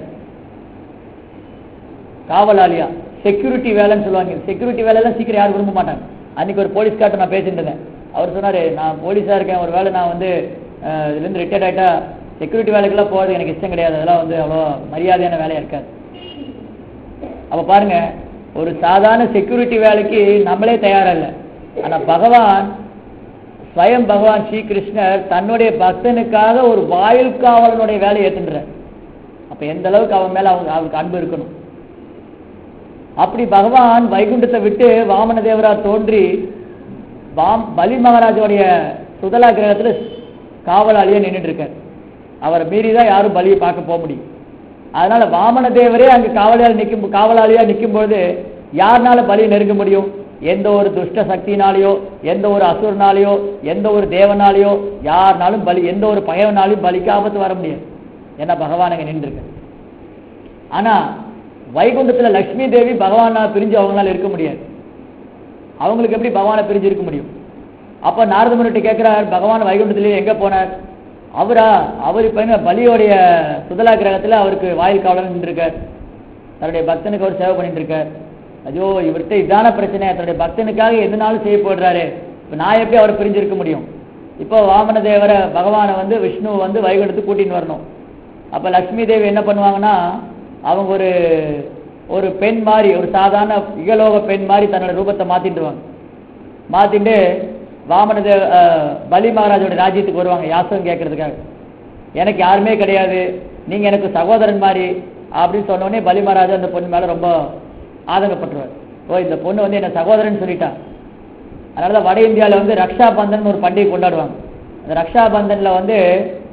காவலாளியா செக்யூரிட்டி வேலைன்னு சொல்லுவாங்க செக்யூரிட்டி வேலையெல்லாம் சீக்கிரம் யாரும் விரும்ப மாட்டாங்க அன்னைக்கு ஒரு போலீஸ்கார்ட்ட நான் பேசிட்டு இருந்தேன் அவர் சொன்னாரு நான் போலீஸா இருக்கேன் ஒரு வேளை நான் வந்து அஹ், இதுல இருந்து ரிட்டையர்ட் ஆயிட்டா செக்யூரிட்டி வேலைக்கெல்லாம் போறது எனக்கு இஷ்டம் கிடையாது அதெல்லாம் வந்து அவ்வளோ மரியாதையான வேலையா இருக்காது அப்ப பாருங்க ஒரு சாதாரண செக்யூரிட்டி வேலைக்கு நம்மளே தயாரா இல்லை ஆனா பகவான் ஸ்வயம் பகவான் ஸ்ரீகிருஷ்ணர் தன்னுடைய பக்தனுக்காக ஒரு வாயில் காவலனுடைய வேலையை ஏத்துன்றார் அப்ப எந்த அளவுக்கு அவன் மேல அவங்க அவருக்கு அன்பு இருக்கணும் அப்படி பகவான் வைகுண்டத்தை விட்டு வாமன தேவரா தோன்றி வாம் பலி மகாராஜோடைய சுதலா கிரகத்துல காவலாளியா நின்றுட்டு இருக்கார் அவரை மீறி தான் யாரும் பலியை பார்க்க போக முடியும் அதனால வாமன தேவரே அங்க காவலாளி நிற்கும் காவலாளியா நிற்கும் பொழுது யாருனால பலியை நெருங்க முடியும் எந்த ஒரு துஷ்ட சக்தினாலேயோ எந்த ஒரு அசுரனாலேயோ எந்த ஒரு தேவனாலேயோ யாருனாலும் பலி எந்த ஒரு பகைவனாலையும் பலிக்கு ஆபத்து வர முடியாது ஏன்னா பகவான் அங்க நின்றுருக்கு ஆனா வைகுண்டத்துல லக்ஷ்மி தேவி பகவானா பிரிஞ்சு அவங்களால இருக்க முடியாது அவங்களுக்கு எப்படி பகவானை பிரிஞ்சு இருக்க முடியும் அப்ப நாரத முனிட்டு கேட்கிறார் பகவான் வைகுண்டத்திலேயே எங்க போனார் அவரா அவர் இப்ப என்ன பலியோடைய சுதலா கிரகத்துல அவருக்கு வாயில் காவலன் நின்றுருக்கார் தன்னுடைய பக்தனுக்கு அவர் சேவை பண்ணிட்டு இருக்கார் ஐயோ இவர்கிட்ட இதான பிரச்சனை தன்னுடைய பக்தனுக்காக எதுனாலும் செய்ய போடுறாரு இப்ப நான் எப்படி அவரை பிரிஞ்சு இருக்க முடியும் இப்போ வாமன தேவரை பகவானை வந்து விஷ்ணு வந்து வைகுண்டத்துக்கு கூட்டின்னு வரணும் அப்ப லக்ஷ்மி தேவி என்ன பண்ணுவாங்கன்னா அவங்க ஒரு ஒரு பெண் மாதிரி ஒரு சாதாரண இகலோக பெண் மாதிரி தன்னோட ரூபத்தை மாத்திட்டுருவாங்க மாத்திட்டு வாமன தேவ அஹ், பலி மகாராஜோட ராஜ்யத்துக்கு வருவாங்க யாசகம் கேட்கறதுக்காக எனக்கு யாருமே கிடையாது நீங்க எனக்கு சகோதரன் மாதிரி அப்படின்னு சொன்ன உடனே பலி மகாராஜா அந்த பொண்ணு மேல ரொம்ப ஆதங்கப்பட்டுருவார் ஓ இந்த பொண்ணு வந்து என்ன சகோதரன் சொல்லிட்டா அதனால தான் வட இந்தியாவில் வந்து ரக்ஷா பந்தன் ஒரு பண்டிகை கொண்டாடுவாங்க அந்த ரக்ஷா பந்தன்ல வந்து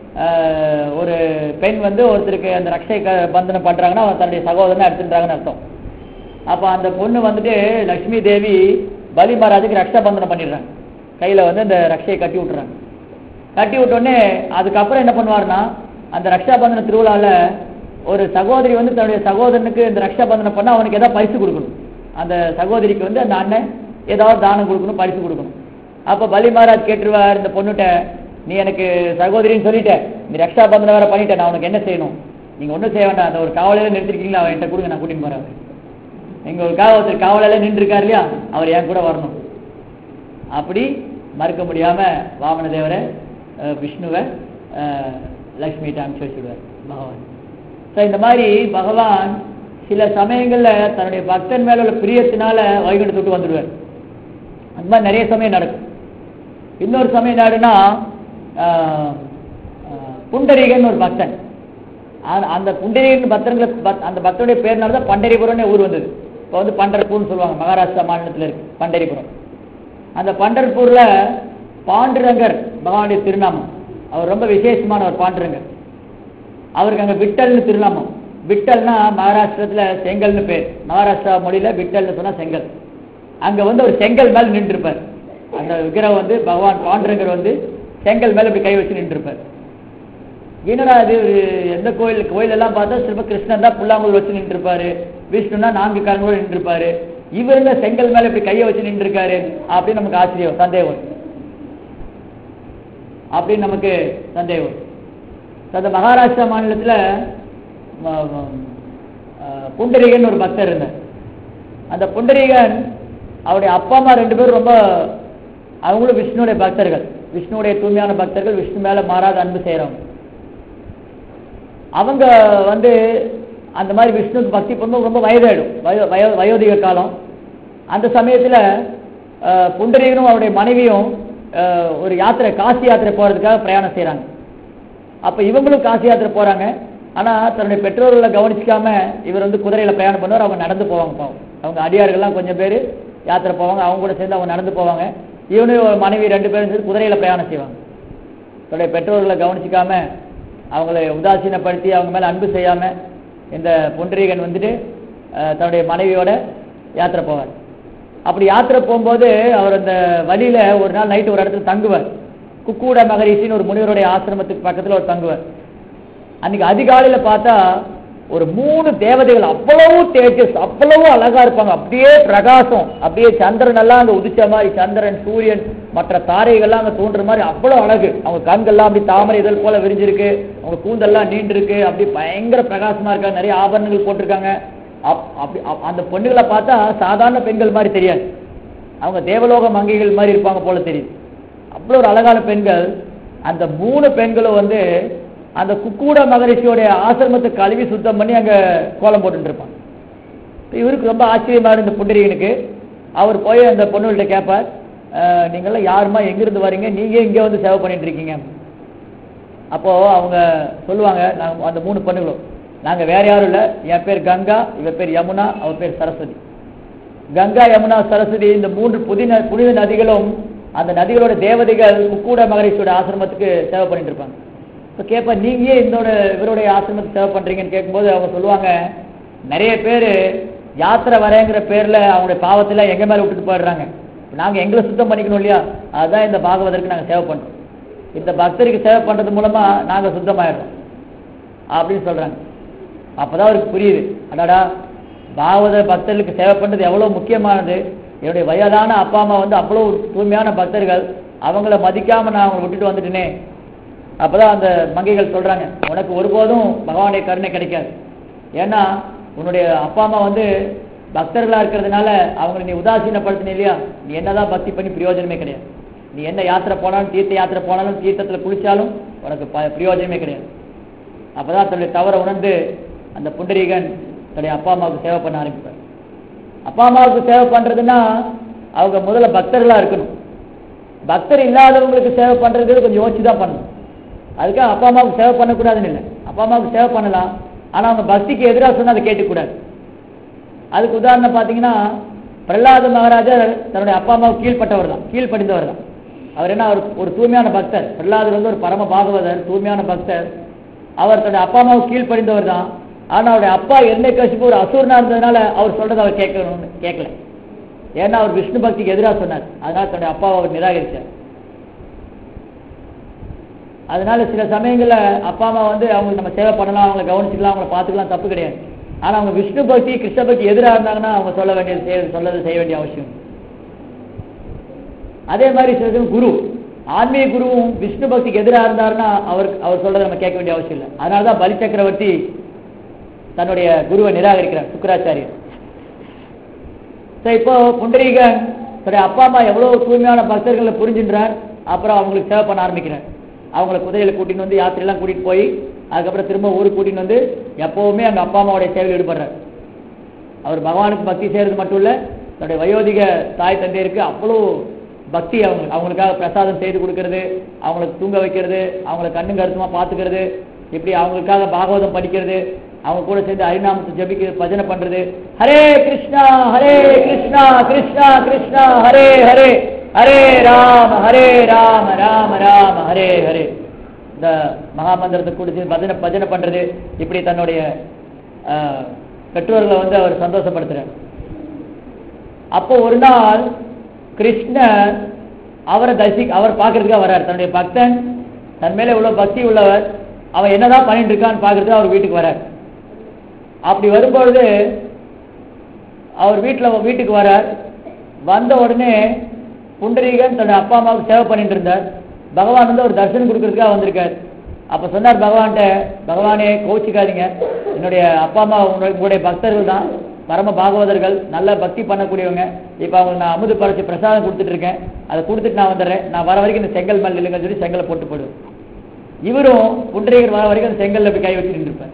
ஆஹ், ஒரு பெண் வந்து ஒருத்தருக்கு அந்த ரக்ஷை க- பந்தனம் பண்றாங்கன்னா அவர் தன்னுடைய சகோதரனை எடுத்துன்றாங்கன்னு அர்த்தம் அப்ப அந்த பொண்ணு வந்துட்டு லட்சுமி தேவி பலி மகாராஜுக்கு ரக்ஷா பந்தனம் பண்ணிடுறாங்க கையில வந்து அந்த ரக்ஷையை கட்டி விட்டுறாங்க கட்டி விட்டோடனே அதுக்கப்புறம் என்ன பண்ணுவாருன்னா அந்த ரக்ஷாபந்தன திருவிழால ஒரு சகோதரி வந்து தன்னுடைய சகோதரனுக்கு இந்த ரக்ஷாபந்தனம் பண்ணா அவனுக்கு ஏதாவது பரிசு கொடுக்கணும் அந்த சகோதரிக்கு வந்து அந்த அண்ணன் ஏதாவது தானம் கொடுக்கணும் பரிசு கொடுக்கணும் அப்ப பலி மகாராஜ் கேட்டுருவார் இந்த பொண்ணுட்ட நீ எனக்கு சகோதரின்னு சொல்லிட்ட நீ ரக்ஷாபந்தனம் வேற பண்ணிட்ட நான் உனக்கு என்ன செய்யணும் நீங்க ஒண்ணும் செய்ய வேண்டாம் அந்த ஒரு காவலையில நிறுத்திருக்கீங்களா அவன் என்கிட்ட கொடுங்க நான் கூட்டின்னு போறேன் அவரை. எங்க ஒரு காவல் ஒருத்தர் காவலால நின்று இருக்காரு இல்லையா அவர் என் கூட வரணும் அப்படி மறுக்க முடியாம வாமன தேவரை அஹ், விஷ்ணுவை அஹ், லக்ஷ்மிகிட்ட அனுப்பிச்சு வச்சுடுவார் பகவான் ஸோ இந்த மாதிரி பகவான் சில சமயங்கள்ல தன்னுடைய பக்தன் மேல உள்ள பிரியத்தினால வைகுண்டத்தை விட்டு வந்துடுவார் அந்த மாதிரி நிறைய சமயம் நடக்கும் இன்னொரு சமயம் நாடுனா ஆஹ், ஆஹ், புண்டரீகன் ஒரு பக்தன் அந்த- அந்த புண்டரீகன் பக்தர்களுக்கு பக்- அந்த பக்தனுடைய பேர்னால தான் பண்டரிபுரம்னு ஊர் வந்தது இப்போ வந்து பண்டர்பூர்னு சொல்லுவாங்க மகாராஷ்டிரா மாநிலத்தில் இருக்கு பண்டரிபுரம் அந்த பண்டர்பூர்ல பாண்டுரங்கர் பகவானுடைய திருநாமம் அவர் ரொம்ப விசேஷமானவர் பாண்டுரங்கர் அவருக்கு அங்க விட்டல்னு திருநாமம் விட்டல்னா மகாராஷ்டிரத்துல செங்கல்னு பேர் மகாராஷ்டிரா மொழியில விட்டல்னு சொன்னா செங்கல் அங்க வந்து ஒரு செங்கல் மேல நின்றுப்பார் அந்த விக்கிரகம் வந்து பகவான் பாண்டுரங்கர் வந்து செங்கல் மேல இப்படி கை வச்சு நின்றுப்பார் என்னடா இது ஒரு எந்த கோயில் கோயில் எல்லாம் பார்த்தா சிவ கிருஷ்ணன் தான் புல்லாங்குழல் வச்சு நின்றுப்பாரு விஷ்ணுனா நான்கு கரங்களோட நின்றுப்பாரு இவர் என்ன செங்கல் மேல இப்படி கையை வச்சு நின்றுருக்காரு அப்படின்னு நமக்கு ஆச்சரியம் சந்தேகம் வரும். அப்படின்னு நமக்கு சந்தேகம் வரும். அந்த மகாராஷ்டிரா மாநிலத்துல ம- ம- அஹ், புண்டரீகன் ஒரு பக்தர் இருந்தார் அந்த புண்டரீகன் அவருடைய அப்பா அம்மா ரெண்டு பேரும் ரொம்ப அவங்களும் விஷ்ணுடைய பக்தர்கள் விஷ்ணுடைய தூய்மையான பக்தர்கள் விஷ்ணு மேல மாறாத அன்பு செய்றவங்க அவங்க வந்து அந்த மாதிரி விஷ்ணுக்கு பக்தி பண்ணும்போது ரொம்ப வயதாயிடும் வயோ வயோ வயோதிக காலம் அந்த சமயத்துல அஹ், புண்டரீகனும் அவருடைய மனைவியும் அஹ், ஒரு யாத்திரை காசி யாத்திரை போறதுக்காக பிரயாணம் செய்றாங்க அப்ப இவங்களும் காசி யாத்திரை போறாங்க ஆனா தன்னுடைய பெற்றோர்களை கவனிச்சுக்காம இவர் வந்து குதிரையில பிரயாணம் பண்ணுவார் அவங்க நடந்து போவாங்க பாவம் அவங்க அடியார்கள்லாம் கொஞ்சம் பேர் யாத்திரை போவாங்க அவங்க கூட சேர்ந்து அவங்க நடந்து போவாங்க இவனு ஒரு மனைவி ரெண்டு பேரும் சேர்ந்து குதிரையில பிரயாணம் செய்வாங்க தன்னுடைய பெற்றோர்களை கவனிச்சுக்காம அவங்களை உதாசீனப்படுத்தி அவங்க மேல அன்பு செய்யாம இந்த புண்டரீகன் வந்துட்டு அஹ், தன்னுடைய மனைவியோட யாத்திரை போவார் அப்படி யாத்திரை போகும்போது அவர் அந்த வழியில ஒரு நாள் நைட்டு ஒரு இடத்துல தங்குவார் குக்கூட மகரிஷின்னு ஒரு முனிவருடைய ஆசிரமத்துக்கு பக்கத்துல ஒரு தங்குவார் அன்னைக்கு அதிகாலையில பார்த்தா ஒரு மூணு தேவதைகள் அவ்வளவு தேஜஸ் அவ்வளவு அழகா இருப்பாங்க அப்படியே பிரகாசம் அப்படியே சந்திரன் எல்லாம் அங்க உதிச்ச மாதிரி சந்திரன் சூரியன் மற்ற தாரைகள்லாம் அங்க தோன்ற மாதிரி அவ்வளவு அழகு அவங்க கண்கள்லாம் அப்படி தாமரை இதழ் போல விரிஞ்சிருக்கு அவங்க கூந்தெல்லாம் நீண்டிருக்கு அப்படி பயங்கர பிரகாசமா இருக்காங்க நிறைய ஆபரணங்கள் போட்டிருக்காங்க அப்- அப்படி அப்- அந்த பொண்ணுகளை பார்த்தா சாதாரண பெண்கள் மாதிரி தெரியாது அவங்க தேவலோக மங்கைகள் மாதிரி இருப்பாங்க போல தெரியுது அவ்வளோ ஒரு அழகான பெண்கள் அந்த மூணு பெண்களும் வந்து அந்த குக்கூட மகரிஷியோடைய ஆசிரமத்தை கழுவி சுத்தம் பண்ணி அங்க கோலம் போட்டுட்டு இருப்பாங்க இவருக்கு ரொம்ப ஆச்சரியமா இருந்த புண்டரீகனுக்கு அவர் போய் அந்த பொண்ணுகிட்ட கேட்பார் "அஹ், நீங்கெல்லாம் யாருமா எங்கிருந்து வரீங்க நீங்க இங்க வந்து சேவை பண்ணிட்டு இருக்கீங்க அப்போ அவங்க சொல்லுவாங்க நாங்க அந்த மூணு பொண்ணுகளும் நாங்க வேற யாரும் இல்ல என் பேர் கங்கா இவ பேர் யமுனா அவ பேர் சரஸ்வதி கங்கா யமுனா சரஸ்வதி இந்த மூன்று புதின புனித நதிகளும் அந்த நதிகளோட தேவதைகள் முக்கூட மகரிஷியோட ஆசிரமத்துக்கு சேவை பண்ணிட்டு இருப்பாங்க இப்போ கேட்பா நீங்க ஏன் இதோட இவருடைய ஆசிரமத்துக்கு சேவை பண்றீங்கன்னு கேட்கும்போது அவங்க சொல்லுவாங்க நிறைய பேர் யாத்திரை வரேங்கிற பேர்ல அவங்களுடைய பாவத்துல எங்க மேல விட்டுட்டு போயிடுறாங்க நாங்க எங்களை சுத்தம் பண்ணிக்கணும் இல்லையா அதுதான் இந்த பாகவதற்கு நாங்க சேவை பண்றோம் இந்த பக்தருக்கு சேவை பண்றது மூலமா நாங்க சுத்தமாயிடுறோம் அப்படின்னு சொல்றாங்க அப்பதான் அவருக்கு புரியுது அடாடா பாகவத பக்தர்களுக்கு சேவை பண்றது எவ்வளவு முக்கியமானது என்னுடைய வயதான அப்பா அம்மா வந்து அவ்வளவு தூய்மையான பக்தர்கள் அவங்கள மதிக்காம நான் அவங்களை விட்டுட்டு வந்துட்டேனே அப்பதான் அந்த மங்கைகள் சொல்றாங்க உனக்கு ஒருபோதும் பகவானுடைய கருணை கிடைக்காது ஏன்னா உன்னுடைய அப்பா அம்மா வந்து பக்தர்களா இருக்கிறதுனால அவங்களை நீ உதாசீனப்படுத்தின இல்லையா நீ என்னதான் பக்தி பண்ணி பிரயோஜனமே கிடையாது நீ என்ன யாத்திரை போனாலும் தீர்த்த யாத்திரை போனாலும் தீர்த்தத்துல குளிச்சாலும் உனக்கு ப- பிரயோஜனமே கிடையாது அப்பதான் தன்னுடைய தவறை உணர்ந்து அந்த புண்டரீகன் தன்னுடைய அப்பா அம்மாவுக்கு சேவை பண்ண ஆரம்பிப்பார் அப்பா அம்மாவுக்கு சேவை பண்றதுன்னா அவங்க முதல்ல பக்தர்களா இருக்கணும் பக்தர் இல்லாதவங்களுக்கு சேவை பண்றது கொஞ்சம் யோசிச்சு தான் பண்ணணும் அதுக்காக அப்பா அம்மாவுக்கு சேவை பண்ணக்கூடாதுன்னு இல்லை அப்பா அம்மாவுக்கு சேவை பண்ணலாம் ஆனா அவங்க பக்திக்கு எதிராக சொன்னா அதை கேட்கக்கூடாது அதுக்கு உதாரணம் பார்த்தீங்கன்னா பிரகலாத மகாராஜர் தன்னுடைய அப்பா அம்மாவுக்கு கீழ்ப்பட்டவர் தான் கீழ்ப்படிந்தவர் தான் அவர் என்ன ஒரு ஒரு தூய்மையான பக்தர் பிரகலாதர் வந்து ஒரு பரம பாகவதர் தூய்மையான பக்தர் அவர் தன்னுடைய அப்பா அம்மாவுக்கு கீழ்ப்படிந்தவர் தான் ஆனா அவருடைய அப்பா எண்ணெய் கசிப்பு ஒரு அசூரனா இருந்ததுனால அவர் சொல்றதை அவர் கேட்கணும்னு கேட்கல ஏன்னா அவர் விஷ்ணு பக்திக்கு எதிராக சொன்னார் அதனால தன்னுடைய அப்பாவை அவர் நிராகரிச்சார் அதனால சில சமயங்கள்ல அப்பா அம்மா வந்து அவங்களுக்கு நம்ம சேவை பண்ணலாம் அவங்களை கவனிச்சுக்கலாம் அவங்கள பார்த்துக்கலாம் தப்பு கிடையாது ஆனா அவங்க விஷ்ணு பக்தி கிருஷ்ண பக்தி எதிராக இருந்தாங்கன்னா அவங்க சொல்ல வேண்டியது செய்ய சொல்லது செய்ய வேண்டிய அவசியம் அதே மாதிரி சில சமயம் குரு ஆன்மீக குருவும் விஷ்ணு பக்திக்கு எதிராக இருந்தாருன்னா அவர் அவர் சொல்றதை நம்ம கேட்க வேண்டிய அவசியம் இல்லை அதனால தான் பலி சக்கரவர்த்தி தன்னுடைய குருவை நிராகரிக்கிறார் சுக்கராச்சாரியர் சரி இப்போ புண்டரீகன் தன்னுடைய அப்பா அம்மா எவ்வளவு தூய்மையான பக்தர்களை புரிஞ்சின்றார் அப்புறம் அவங்களுக்கு சேவை பண்ண ஆரம்பிக்கிறார் அவங்கள குதிரையில கூட்டின்னு வந்து யாத்திரையெல்லாம் கூட்டிட்டு போய் அதுக்கப்புறம் திரும்ப ஊருக்கு கூட்டின்னு வந்து எப்பவுமே அங்க அப்பா அம்மாவுடைய சேவையில் ஈடுபடுறார் அவர் பகவானுக்கு பக்தி செய்யறது மட்டும் இல்ல தன்னுடைய வயோதிக தாய் தந்தையருக்கு அவ்வளோ பக்தி அவங்க அவங்களுக்காக பிரசாதம் செய்து கொடுக்கறது அவங்களுக்கு தூங்க வைக்கிறது அவங்கள கண்ணு கருத்துமா பார்த்துக்கிறது இப்படி அவங்களுக்காக பாகவதம் படிக்கிறது அவங்க கூட சேர்ந்து ஹரிநாமத்தை ஜபிக்கிறது பஜனை பண்றது ஹரே கிருஷ்ணா ஹரே கிருஷ்ணா கிருஷ்ணா கிருஷ்ணா ஹரே ஹரே ஹரே ராம ஹரே ராம ராம ராம ஹரே ஹரே இந்த மகாமந்திரத்தை கூட சேர்ந்து பஜனை பஜனை பண்றது இப்படி தன்னுடைய ஆஹ், பெற்றோர்களை வந்து அவர் சந்தோஷப்படுத்துறார் அப்போ ஒரு நாள் கிருஷ்ணர் அவரை தரிசி அவர் பார்க்கறதுக்காக வர்றார் தன்னுடைய பக்தன் தன் மேல இவ்வளவு பக்தி உள்ளவர் அவன் என்னதான் பண்ணிட்டு இருக்கான்னு பார்க்கறதுக்கு அவர் வீட்டுக்கு வரார் அப்படி வரும்பொழுது அவர் வீட்டில் வீட்டுக்கு வரார் வந்த உடனே புண்டரீகன் தன்னுடைய அப்பா அம்மாவுக்கு சேவை பண்ணிட்டு இருந்தார் பகவான் வந்து ஒரு தரிசனம் கொடுக்கறதுக்காக வந்திருக்கார் அப்ப சொன்னார் பகவான்கிட்ட பகவானே கோச்சிக்காதீங்க என்னுடைய அப்பா அம்மா உங்களுடைய உங்களுடைய பக்தர்கள் தான் பரம பாகவதர்கள் நல்ல பக்தி பண்ணக்கூடியவங்க இப்போ அவங்களுக்கு நான் அமுது படைச்சு பிரசாதம் கொடுத்துட்டு இருக்கேன் அதை கொடுத்துட்டு நான் வந்துடுறேன் நான் வர வரைக்கும் இந்த செங்கல் மேல் இல்லைங்கன்னு சொல்லி செங்கலை போட்டு போடுவேன் இவரும் புண்டரீகர் வர வரைக்கும் அந்த செங்கல்ல போய் கை வச்சுட்டு இருப்பார்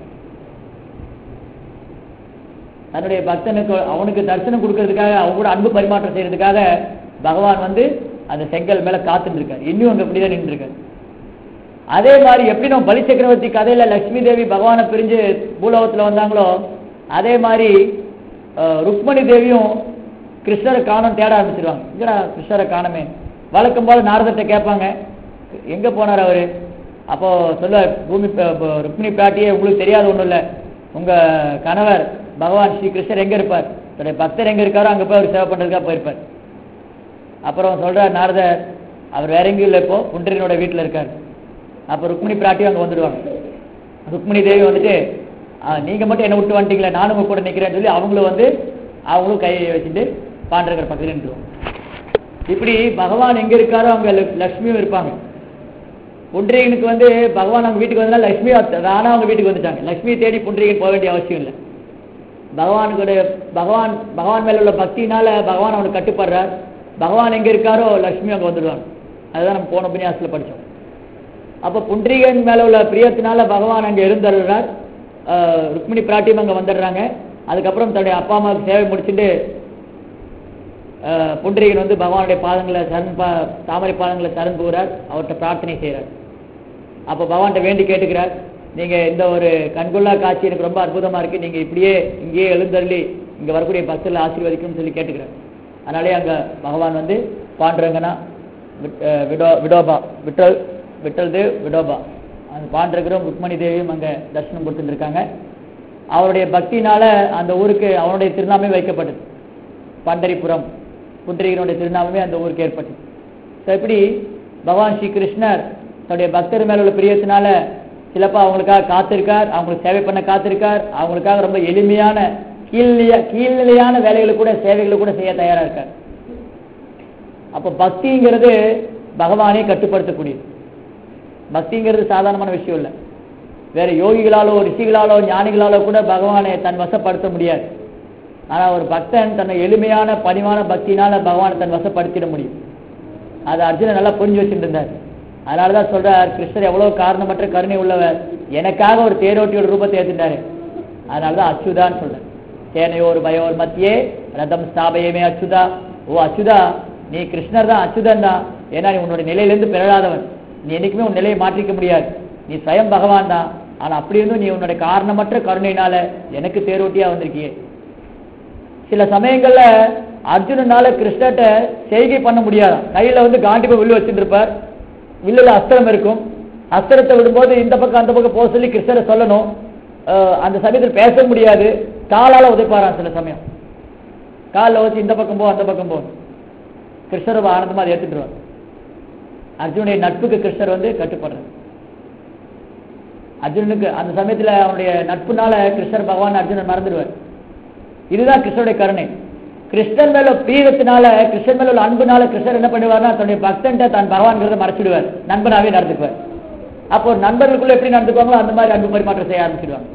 தன்னுடைய பக்தனுக்கு அவனுக்கு தரிசனம் கொடுக்கறதுக்காக அவங்க கூட அன்பு பரிமாற்றம் செய்யறதுக்காக பகவான் வந்து அந்த செங்கல் மேல காத்துட்டு இருக்காரு இன்னும் அங்க இப்படிதான் நின்று இருக்காரு அதே மாதிரி எப்படி நம்ம பலி சக்கரவர்த்தி கதையில லட்சுமி தேவி பகவானை பிரிஞ்சு பூலோகத்துல வந்தாங்களோ அதே மாதிரி அஹ், ருக்மணி தேவியும் கிருஷ்ணரை காணோம் தேட ஆரம்பிச்சிருவாங்க எங்கடா கிருஷ்ணரை காணமே வழக்கம் போல நாரதத்தை கேட்பாங்க எங்க போனார் அவரு அப்போ சொல்ல பூமி ப- ப- ருக்மிணி பிராட்டியே உங்களுக்கு தெரியாத ஒண்ணும் இல்ல உங்க கணவர் பகவான் ஸ்ரீ கிருஷ்ணர் எங்க இருப்பார் தன்னுடைய பக்தர் எங்க இருக்காரோ அங்க போய் அவர் சேவை பண்றதுக்காக போயிருப்பார் அப்புறம் சொல்றார் நாரதர் அவர் வேற எங்கேயும் இல்லை இப்போ புண்டரீனோட வீட்டுல இருக்கார் அப்போ ருக்மிணி பிராட்டியும் அங்க வந்துடுவாங்க ருக்மிணி தேவி வந்துட்டு "ஆ, நீங்க மட்டும் என்ன விட்டு வந்துட்டீங்களே நானும் உங்க கூட நிக்கிறேன்னு சொல்லி அவங்களும் வந்து அவங்களும் கையை வச்சுட்டு பாண்டரங்கர் பக்கத்துல நின்றுவாங்க இப்படி பகவான் எங்க இருக்காரோ அங்க லக்- லக்ஷ்மியும் இருப்பாங்க புண்டரீகனுக்கு வந்து பகவான் அவங்க வீட்டுக்கு வந்தா லட்சுமி தானா அவங்க வீட்டுக்கு வந்துட்டாங்க லட்சுமியை தேடி புண்டரீகன் போக வேண்டிய அவசியம் இல்லை பகவானுடைய பகவான் பகவான் மேல உள்ள பக்தினால பகவான் அவனுக்கு கட்டுப்படுறார் பகவான் எங்க இருக்காரோ லட்சுமி அங்க வந்துடுவாங்க அதுதான் நம்ம போன உபன்யாசத்துல படிச்சோம் அப்ப புண்டரீகன் மேல உள்ள பிரியத்தினால பகவான் அங்க இருந்துடுறார் ஆஹ் ருக்மிணி பிராட்டியும் அங்க வந்துடுறாங்க அதுக்கப்புறம் தன்னுடைய அப்பா அம்மாவுக்கு சேவை முடிச்சுட்டு ஆஹ் புண்டரீகன் வந்து பகவானுடைய பாதங்களை சரண் பா தாமரை பாதங்களை சரண் போகிறார் அவர்கிட்ட பிரார்த்தனை செய்கிறார் அப்போ பகவான்கிட்ட வேண்டி கேட்டுக்கிறார் நீங்க இந்த ஒரு கண்கொள்ளா காட்சி எனக்கு ரொம்ப அற்புதமா இருக்கு நீங்க இப்படியே இங்கேயே எழுந்தருளி இங்க வரக்கூடிய பக்தர்களை ஆசீர்வதிக்கும்னு சொல்லி கேட்டுக்கிறார் அதனாலே அங்க பகவான் வந்து பாண்டுரங்கனா விட்- அஹ் விடோ விடோபா விட்டல் விட்டல் தேவ் விடோபா அந்த பாண்டரகரும் ருக்மணி தேவியும் அங்க தரிசனம் கொடுத்துருக்காங்க அவருடைய பக்தினால அந்த ஊருக்கு அவனுடைய திருநாமே வைக்கப்பட்டது பண்டரிபுரம் புண்டரீகனுடைய திருநாமமே அந்த ஊருக்கு ஏற்பட்டது ஸோ இப்படி பகவான் ஸ்ரீ கிருஷ்ணர் தன்னுடைய பக்தர் மேல உள்ள பிரியத்தினால சிலப்பா அவங்களுக்காக காத்திருக்கார் அவங்களுக்கு சேவை பண்ண காத்திருக்கார் அவங்களுக்காக ரொம்ப எளிமையான கீழ்நிலைய கீழ்நிலையான வேலைகளை கூட சேவைகளை கூட செய்ய தயாரா இருக்கார் அப்ப பக்திங்கிறது பகவானே கட்டுப்படுத்தக்கூடியது பக்திங்கிறது சாதாரணமான விஷயம் இல்லை வேற யோகிகளாலோ ரிஷிகளாலோ ஞானிகளாலோ கூட பகவானை தன் வசப்படுத்த முடியாது ஆனா ஒரு பக்தன் தன்னை எளிமையான பணிவான பக்தினால பகவானை தன் வசப்படுத்திட முடியும் அது அர்ஜுனன் நல்லா புரிஞ்சு வச்சுட்டு இருந்தார் அதனாலதான் சொல்றார் கிருஷ்ணர் எவ்வளவு காரணமற்ற கருணை உள்ளவர் எனக்காக ஒரு தேரோட்டியோட ரூபத்தை ஏத்துட்டாரு அதனாலதான் அச்சுதான்னு சொல்றேன் சேனையோர் பயோர் மத்தியே ரதம் ஸ்தாபயமே அச்சுதா ஓ அச்சுதா நீ கிருஷ்ணர் தான் அச்சுதன் தான் ஏன்னா நீ உன்னோட நிலையிலிருந்து பிறழாதவன் நீ என்னைக்குமே உன் நிலையை மாற்றிக்க முடியாது நீ ஸ்வயம் பகவான் தான் ஆனா அப்படி இருந்தும் நீ உன்னுடைய காரணமற்ற கருணையினால எனக்கு தேரோட்டியா வந்திருக்கியே சில சமயங்கள்ல அர்ஜுனனால கிருஷ்ணர்கிட்ட செய்கை பண்ண முடியாது கையில வந்து காண்டிப வில்லு வச்சுட்டு இருப்பார் வில்லுல அஸ்திரம் இருக்கும் அஸ்திரத்தை விடும்போது இந்த பக்கம் அந்த பக்கம் போக சொல்லி கிருஷ்ணரை சொல்லணும் அஹ் அந்த சமயத்தில் பேச முடியாது காலால உதைப்பாராம் சில சமயம் காலில் வச்சு இந்த பக்கம் போ அந்த பக்கம் போ கிருஷ்ணர் ரொம்ப ஆனந்தமா அதை எடுத்துட்டுருவார் அர்ஜுனுடைய நட்புக்கு கிருஷ்ணர் வந்து கட்டுப்படுறார் அர்ஜுனனுக்கு அந்த சமயத்துல அவனுடைய நட்புனால கிருஷ்ணர் பகவான் அர்ஜுனன் மறந்துடுவார் இதுதான் கிருஷ்ணருடைய கருணை கிருஷ்ணன் மேல பிரியத்தினால கிருஷ்ணன் மேல உள்ள அன்புனால கிருஷ்ணர் என்ன பண்ணுவார்னா தன்னுடைய பக்தன்ட்ட தான் பகவான்கிறத மறைச்சிடுவார் நண்பனாவே நடந்துக்குவார் அப்போ நண்பர்களுக்குள்ள எப்படி நடந்துக்குவாங்களோ அந்த மாதிரி அன்பு பரிமாற்றம் செய்ய ஆரம்பிச்சிடுவாங்க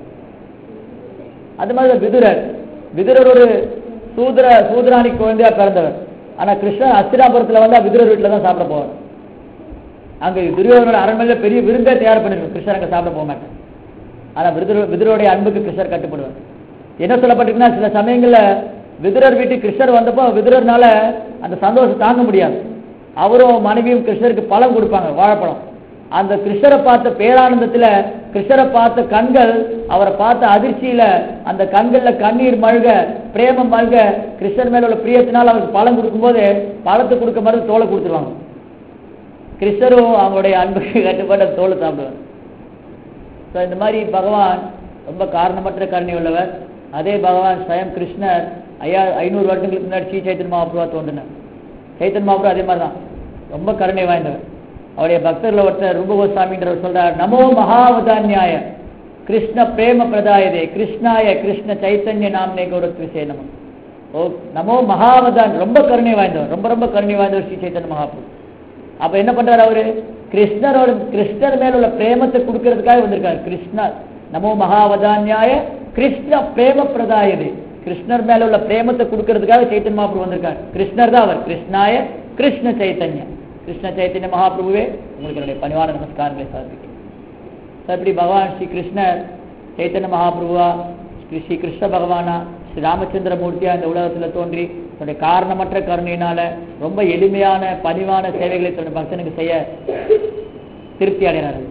அது மாதிரி தான் விதுரர் விதுரர் ஒரு சூத்ர சூத்ராணி குழந்தையா பிறந்தவர் ஆனா கிருஷ்ணன் அஸ்திராபுரத்துல வந்து விதுரர் வீட்டுல தான் சாப்பிட போவார் அங்க துரியோதனோட அரண்மனையில பெரிய விருந்தே தயார் பண்ணிருக்கும் கிருஷ்ணர் அங்க சாப்பிட போக மாட்டார் ஆனா விதுர விதுரோடைய அன்புக்கு கிருஷ்ணர் கட்டுப்படுவார் என்ன சொல்லப்பட்டிருக்குன்னா சில சமயங்கள்ல விதுரர் வீட்டுக்கு கிருஷ்ணர் வந்தப்போ விதுரர்னால அந்த சந்தோஷம் தாங்க முடியாது அவரும் மனைவியும் கிருஷ்ணருக்கு பழம் கொடுப்பாங்க வாழைப்பழம் அந்த கிருஷ்ணரை பார்த்த பேரானந்தத்துல கிருஷ்ணரை பார்த்த கண்கள் அவரை பார்த்த அதிர்ச்சியில அந்த கண்கள்ல கண்ணீர் மல்க பிரேமம் மல்க கிருஷ்ணர் மேல உள்ள பிரியத்தினால் அவருக்கு பழம் கொடுக்கும்போது பழத்தை கொடுக்க மாதிரி தோலை கொடுத்துருவாங்க கிருஷ்ணரும் அவங்களுடைய அன்புக்கு கட்டுப்பட்ட தோலை சாப்பிடுவார் ஸோ இந்த மாதிரி பகவான் ரொம்ப காரணமற்ற கருணை உள்ளவர் அதே பகவான் ஸ்வயம் கிருஷ்ணர் ஐயா ஐநூறு வருடங்களுக்கு முன்னாடி ஸ்ரீ சைத்தன் மகாபுருவா தோன்றினார் சைத்தன் மகாபுரு அதே மாதிரி தான் ரொம்ப கருணை வாய்ந்தவர் அவருடைய பக்தர்ல ஒருத்தர் ரூபகோஸ்வாமின்றவர் சொல்றார் நமோ மகாவதான்யாய கிருஷ்ண பிரேம பிரதாயதே கிருஷ்ணாய கிருஷ்ண சைத்தன்ய நாம்னே கௌரவத்விசே நம ஓ நமோ மகாவதான் ரொம்ப கருணை வாய்ந்தவர் ரொம்ப ரொம்ப கருணை வாய்ந்தவர் ஸ்ரீ சைத்தன்ய மகாபுரு அப்ப என்ன பண்றாரு அவரு கிருஷ்ணரோட கிருஷ்ணர் மேல உள்ள பிரேமத்தை கொடுக்கறதுக்காக வந்திருக்காரு கிருஷ்ணர் நமோ மகாவதான்யாய கிருஷ்ண பிரேம பிரதாயதே கிருஷ்ணர் மேல உள்ள பிரேமத்தை கொடுக்கறதுக்காக சைத்தன்ய மகாபிரபு வந்திருக்காரு கிருஷ்ணர் தான் அவர் கிருஷ்ணாய கிருஷ்ண சைத்தன்ய கிருஷ்ண சைத்தன்ய மகாபிரபுவே உங்களுக்கு என்னுடைய பணிவான நமஸ்காரங்களை சமர்ப்பிக்கிறேன் So, இப்படி பகவான் ஸ்ரீ கிருஷ்ணர் சைத்தன்ய மகாபிரபுவா ஸ்ரீ ஸ்ரீ கிருஷ்ண பகவானா ஸ்ரீ ராமச்சந்திர மூர்த்தியா இந்த உலகத்துல தோன்றி தன்னுடைய காரணமற்ற கருணையினால ரொம்ப எளிமையான பணிவான சேவைகளை தன்னுடைய பக்தனுக்கு செய்ய திருப்தி அடைகிறார்கள்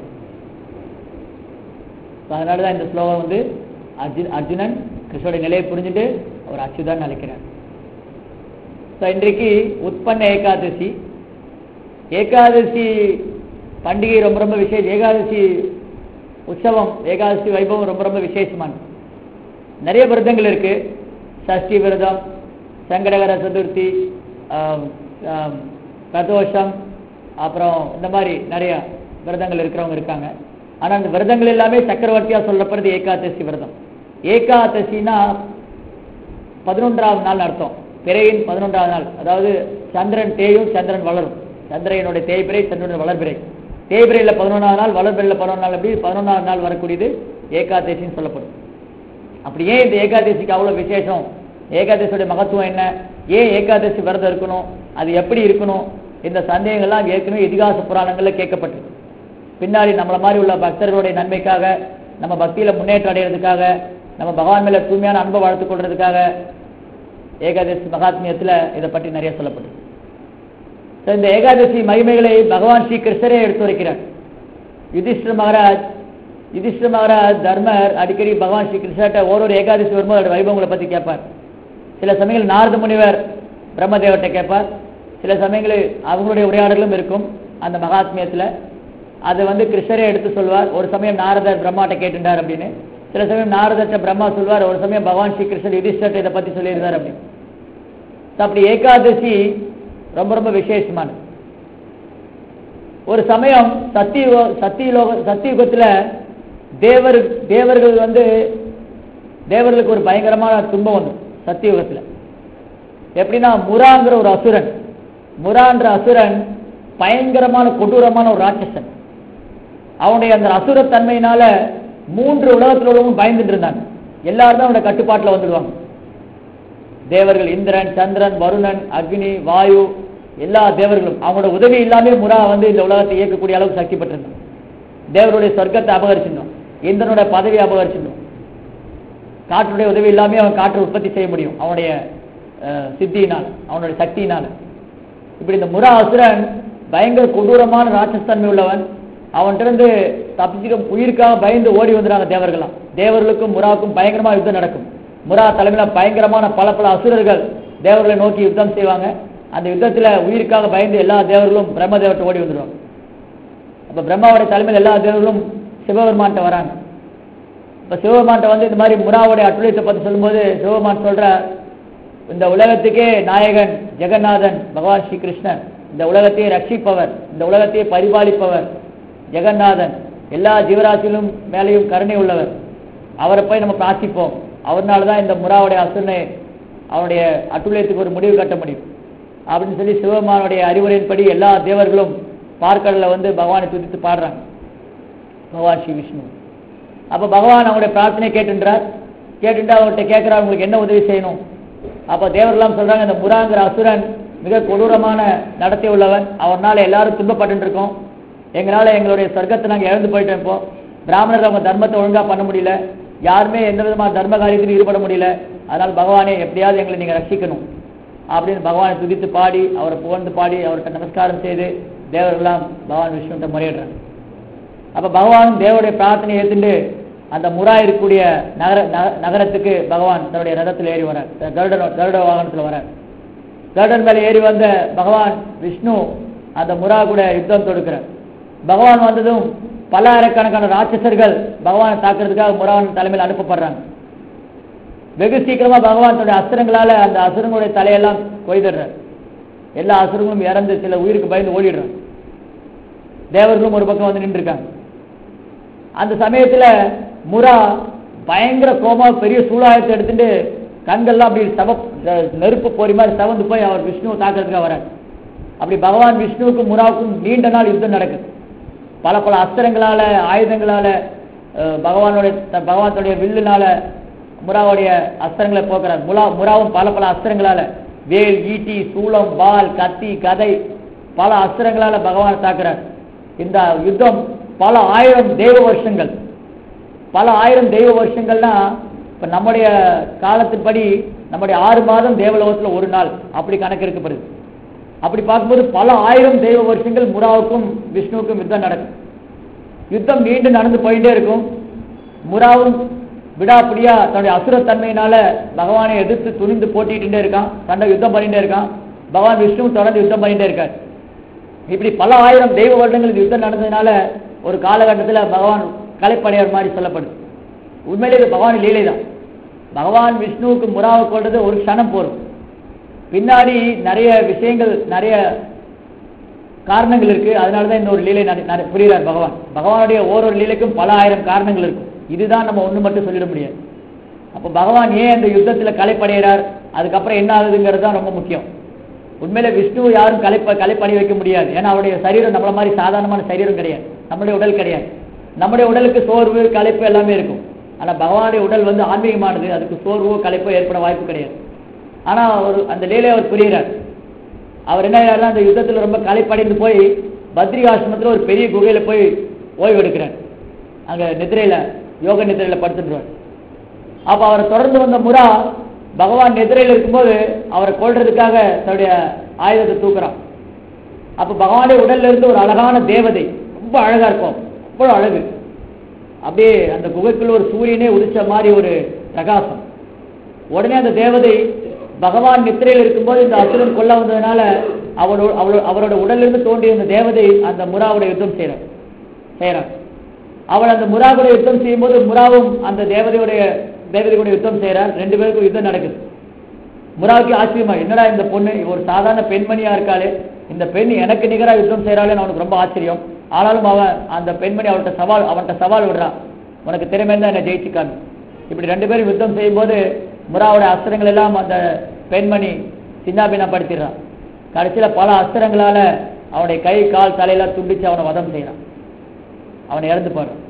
So, அதனாலதான் இந்த ஸ்லோகம் வந்து அர்ஜுன் அர்ஜுனன் கிருஷ்ணனுடைய நிலையை புரிஞ்சுட்டு அவர் அச்சுதான் அழைக்கிறார் So, இன்றைக்கு உட்பண்ண ஏகாதசி ஏகாதசி பண்டிகை ரொம்ப ரொம்ப விசேஷம் ஏகாதசி உற்சவம் ஏகாதசி வைபவம் ரொம்ப ரொம்ப விசேஷமானது நிறைய விரதங்கள் இருக்கு சஷ்டி விரதம் சங்கடகர சதுர்த்தி ஆம், ஆம், பிரதோஷம் அப்புறம் இந்த மாதிரி நிறைய விரதங்கள் இருக்கிறவங்க இருக்காங்க ஆனா அந்த விரதங்கள் எல்லாமே சக்கரவர்த்தியா சொல்லப்படுறது ஏகாதசி விரதம் ஏகாதசினா பதினொன்றாவது நாள் அர்த்தம் பிறையின் பதினொன்றாவது நாள் அதாவது சந்திரன் தேயும் சந்திரன் வளரும் சந்திரனுடைய தேய்பிறை சந்திரனுடைய வளர்பிறை தேய்பிரையில் பதினொன்றாவது நாள் வளர்பிறையில் பதினொன்று நாள் அப்படி பதினொன்றாவது நாள் வரக்கூடியது ஏகாதசின்னு சொல்லப்படும் அப்படி ஏன் இந்த ஏகாதசிக்கு அவ்வளோ விசேஷம் ஏகாதசியோட மகத்துவம் என்ன ஏன் ஏகாதசி விரதம் இருக்கணும் அது எப்படி இருக்கணும் இந்த சந்தேகங்கள்லாம் ஏற்கனவே இதிகாச புராணங்களில் கேட்கப்பட்டிருக்கு பின்னாடி நம்மள மாதிரி உள்ள பக்தர்களுடைய நன்மைக்காக நம்ம பக்தியில முன்னேற்றம் அடைகிறதுக்காக நம்ம பகவான் மேல தூய்மையான அன்பை வளர்த்துக் கொள்றதுக்காக ஏகாதசி மகாத்மியத்துல இதை பற்றி நிறைய சொல்லப்பட்டிருக்கு So, இந்த ஏகாதசி மகிமைகளை பகவான் ஸ்ரீ கிருஷ்ணரே எடுத்து வைக்கிறார் யுதிஷ்டர் மகாராஜ் யுதிஷ்டர் மகாராஜ் தர்மர் அடிக்கடி பகவான் ஸ்ரீ கிருஷ்ணர்கிட்ட ஒரு ஒரு ஏகாதசி வரும்போது அதோட வைபவங்களை பத்தி கேட்பார் சில சமயங்கள் நாரத முனிவர் பிரம்மதேவர்கிட்ட கேட்பார் சில சமயங்களில் அவங்களுடைய உரையாடலும் இருக்கும் அந்த மகாத்மியத்துல அதை வந்து கிருஷ்ணரே எடுத்து சொல்வார் ஒரு சமயம் நாரதர் பிரம்மாட்ட கேட்டுட்டார் அப்படின்னு சில சமயம் நாரதர்கிட்ட பிரம்மா சொல்வார் ஒரு சமயம் பகவான் ஸ்ரீ கிருஷ்ணர் யுதிஷ்டர்கிட்ட இதை பத்தி சொல்லியிருந்தார் அப்படின்னு So, அப்படி ஏகாதசி ரொம்ப ரொம்ப விசேஷமானது ஒரு சமயம் சத்தியுக சத்தியுலோக சத்தியுகத்துல தேவர் தேவர்கள் வந்து தேவர்களுக்கு ஒரு பயங்கரமான துன்பம் வந்து சத்தியுகத்துல எப்படின்னா முராங்கிற ஒரு அசுரன் முரான்ற அசுரன் பயங்கரமான கொடூரமான ஒரு ராட்சசன் அவனுடைய அந்த அசுரத்தன்மையினால மூன்று உலகத்தில் உள்ளவங்க பயந்துட்டு இருந்தாங்க எல்லாரும் தான் அவனோட கட்டுப்பாட்டுல வந்துடுவாங்க தேவர்கள் இந்திரன் சந்திரன் வருணன் அக்னி வாயு எல்லா தேவர்களும் அவங்களோட உதவி இல்லாமே முரா வந்து இந்த உலகத்தை இயக்கக்கூடிய அளவுக்கு சக்தி பெற்றிருந்தான் தேவருடைய சொர்க்கத்தை அபகரிச்சிருந்தோம் இந்திரனுடைய பதவியை அபகரிச்சிருந்தோம் காற்றுடைய உதவி இல்லாமே அவன் காற்றை உற்பத்தி செய்ய முடியும் அவனுடைய அஹ், சித்தியினால் அவனுடைய சக்தியினால இப்படி இந்த முரா அசுரன் பயங்கர கொடூரமான ராட்சஸ்தன்மை உள்ளவன் அவன்கிட்ட தப்பிச்சுக்க உயிருக்காக பயந்து ஓடி வந்துறாங்க தேவர்களாம் தேவர்களுக்கும் முராவுக்கும் பயங்கரமா யுத்தம் நடக்கும் முரா தலைமையில பயங்கரமான பல பல அசுரர்கள் தேவர்களை நோக்கி யுத்தம் செய்வாங்க அந்த யுத்தத்துல உயிருக்காக பயந்து எல்லா தேவர்களும் பிரம்மதேவர்கிட்ட ஓடி வந்துடுவாங்க அப்ப பிரம்மாவுடைய தலைமையில் எல்லா தேவர்களும் சிவபெருமான்கிட்ட வராங்க இப்ப சிவபெருமான்கிட்ட வந்து இந்த மாதிரி முராவுடைய அட்டுழியத்தை பத்தி சொல்லும்போது சிவபெருமான் சொல்ற இந்த உலகத்துக்கே நாயகன் ஜெகநாதன் பகவான் ஸ்ரீ கிருஷ்ணன் இந்த உலகத்தையே ரட்சிப்பவர் இந்த உலகத்தையே பரிபாலிப்பவர் ஜெகநாதன் எல்லா ஜீவராசியிலும் மேலேயும் கருணை உள்ளவர் அவரை போய் நம்ம பிரார்த்திப்போம் அவர்னால தான் இந்த முறாவுடைய அசுரனை அவனுடைய அட்டுழியத்துக்கு ஒரு முடிவு கட்ட முடியும் அப்படின்னு சொல்லி சிவபெருமானுடைய அறிவுரையின்படி எல்லா தேவர்களும் பார்க்கடல வந்து பகவானை துதித்து பாடுறாங்க பகவான் ஸ்ரீ விஷ்ணு அப்ப பகவான் அவங்களுடைய பிரார்த்தனை கேட்டுன்றார் கேட்டுட்டு அவர்கிட்ட கேட்கிறார் உங்களுக்கு என்ன உதவி செய்யணும் அப்ப தேவர்கள்லாம் சொல்றாங்க இந்த முராங்கிற அசுரன் மிக கொடூரமான நடத்தை உள்ளவன் அவர்னால எல்லாரும் துன்பப்பட்டு இருக்கோம் எங்களால எங்களுடைய சொர்க்கத்தை நாங்க இழந்து போயிட்டோம் இப்போ பிராமணர் அவங்க தர்மத்தை ஒழுங்கா பண்ண முடியல யாருமே எந்த விதமான தர்ம காரியத்திலும் ஈடுபட முடியல அதனால் பகவானே எப்படியாவது எங்களை நீங்க ரட்சிக்கணும் அப்படின்னு பகவானை துதித்து பாடி அவரை புகழ்ந்து பாடி அவர்கிட்ட நமஸ்காரம் செய்து தேவர்கள்லாம் பகவான் விஷ்ணுகிட்ட முறையிடுறாங்க அப்ப பகவான் தேவருடைய பிரார்த்தனை ஏத்துட்டு அந்த முரா இருக்கக்கூடிய நகர நக- நகரத்துக்கு பகவான் தன்னுடைய ரதத்தில் ஏறி வரார் கருடன் கருட வாகனத்தில் வரார் கருடன் மேல ஏறி வந்த பகவான் விஷ்ணு அந்த முரா கூட யுத்தம் தொடுக்கிறார் பகவான் வந்ததும் பல ஆயிரக்கணக்கான ராட்சசர்கள் பகவானை தாக்குறதுக்காக முராவன் தலைமையில் அனுப்பப்படுறாங்க வெகு சீக்கிரமா பகவான் தன்னுடைய அசுரங்களால அந்த அசுரங்களுடைய தலையெல்லாம் கொய்திடுறார் எல்லா அசுரங்களும் இறந்து சில உயிருக்கு பயந்து ஓடிடுறாங்க தேவர்களும் ஒரு பக்கம் வந்து நின்றுருக்காங்க அந்த சமயத்துல முரா பயங்கர கோமா பெரிய சூழாயத்தை எடுத்துட்டு கண்கள்லாம் அப்படி சவ நெருப்பு போரி மாதிரி சவந்து போய் அவர் விஷ்ணுவை தாக்குறதுக்காக வரார் அப்படி பகவான் விஷ்ணுவுக்கும் முராவுக்கும் நீண்ட நாள் யுத்தம் நடக்குது பல பல அஸ்திரங்களால ஆயுதங்களால அஹ், பகவானுடைய த- பகவானுடைய வில்லுனால முராவுடைய அஸ்திரங்களை போக்குறார் முலா முராவும் பல பல அஸ்திரங்களால வேல் ஈட்டி சூளம் வாள் கத்தி கதை பல அஸ்திரங்களால பகவானை தாக்குறார் இந்த யுத்தம் பல ஆயிரம் தெய்வ வருஷங்கள் பல ஆயிரம் தெய்வ வருஷங்கள்னா இப்ப நம்முடைய காலத்தின்படி நம்முடைய ஆறு மாதம் தேவலோகத்துல ஒரு நாள் அப்படி கணக்கு இருக்கப்படுது அப்படி பார்க்கும்போது பல ஆயிரம் தெய்வ வருஷங்கள் முராவுக்கும் விஷ்ணுவுக்கும் யுத்தம் நடக்கும் யுத்தம் நீண்டு நடந்து போயிட்டே இருக்கும் முராவும் விடாப்பிடியா தன்னுடைய அசுரத்தன்மையினால பகவானை எதிர்த்து துணிந்து போட்டிக்கிட்டே இருக்கான் சண்டை யுத்தம் பண்ணிட்டே இருக்கான் பகவான் விஷ்ணு தொடர்ந்து யுத்தம் பண்ணிட்டே இருக்கார் இப்படி பல ஆயிரம் தெய்வ வருடங்கள் இந்த யுத்தம் நடந்ததுனால ஒரு காலகட்டத்தில் பகவான் கலைப்படையார் மாதிரி சொல்லப்படுது உண்மையிலே இது பகவான் லீலை தான் பகவான் விஷ்ணுவுக்கு முறாவை கொள்றது ஒரு க்ஷணம் போரும் பின்னாடி நிறைய விஷயங்கள் நிறைய காரணங்கள் இருக்கு அதனால தான் இந்த ஒரு லீலை நட- நட- புரிகிறார் பகவான் பகவானுடைய ஓரொரு லீலைக்கும் பல ஆயிரம் காரணங்கள் இருக்கும் இதுதான் நம்ம ஒண்ணு மட்டும் சொல்லிட முடியாது அப்போ பகவான் ஏன் அந்த யுத்தத்துல கலைப்படைகிறார் அதுக்கப்புறம் என்ன ஆகுதுங்கிறது தான் ரொம்ப முக்கியம் உண்மையில விஷ்ணு யாரும் கலைப்ப கலைப்படைய வைக்க முடியாது ஏன்னா அவருடைய சரீரம் நம்மள மாதிரி சாதாரணமான சரீரம் கிடையாது நம்முடைய உடல் கிடையாது நம்முடைய உடலுக்கு சோர்வு களைப்பு எல்லாமே இருக்கும் ஆனா பகவானுடைய உடல் வந்து ஆன்மீகமானது அதுக்கு சோர்வோ களைப்போ ஏற்பட வாய்ப்பு கிடையாது ஆனா ஒரு அந்த லீலையை அவர் புரிகிறார் அவர் என்ன செய்றாருன்னா, அந்த யுத்தத்துல ரொம்ப களைப்படைந்து போய் பத்ரி ஆசிரமத்துல ஒரு பெரிய குகையில போய் ஓய்வு எடுக்கிறார் அங்க நிதிரையில யோக நிதிரையில படுத்துட்டுருவார் அப்ப அவரை தொடர்ந்து வந்த முரா பகவான் நிதிரையில் இருக்கும்போது அவரை கொல்றதுக்காக தன்னுடைய ஆயுதத்தை தூக்குறான் அப்ப பகவானுடைய உடல்ல இருந்து ஒரு அழகான தேவதை ரொம்ப அழகா இருக்கும் அவ்வளவு அழகு அப்படியே அந்த குகைக்குள்ள ஒரு சூரியனே உதிச்ச மாதிரி ஒரு பிரகாசம் உடனே அந்த தேவதை பகவான் நித்திரையில் இருக்கும்போது இந்த அசுரன் கொல்ல வந்ததுனால அவளோட அவளோ- அவரோட உடலிருந்து தோன்றிய அந்த தேவதை அந்த முறாவோட யுத்தம் செய்யறார் செய்யறார் அவள் அந்த முறாவோட யுத்தம் செய்யும்போது முறாவும் அந்த தேவதையுடைய தேவதையோட யுத்தம் செய்யறார் ரெண்டு பேருக்கும் யுத்தம் நடக்குது முறாவுக்கு ஆச்சரியமா என்னடா இந்த பொண்ணு இவ ஒரு சாதாரண பெண்மணியா இருக்காளே இந்த பெண் எனக்கு நிகரா யுத்தம் செய்யறாளேன்னு அவனுக்கு ரொம்ப ஆச்சரியம் ஆனாலும் அவன் அந்த பெண்மணி அவன்கிட்ட சவால் அவன்கிட்ட சவால் விடுறான் உனக்கு திறமை இருந்தா என்ன ஜெயிச்சுக்காமி இப்படி ரெண்டு பேரும் யுத்தம் செய்யும்போது முறாவோட அஸ்திரங்கள் எல்லாம் அந்த பெண்மணி சின்னாபின்னப்படுத்திடுறான் கடைசியில பல அஸ்திரங்களால அவனுடைய கை கால் தலையெல்லாம் துண்டிச்சு அவனை வதம் செய்யறான் அவனை இறந்து போறான்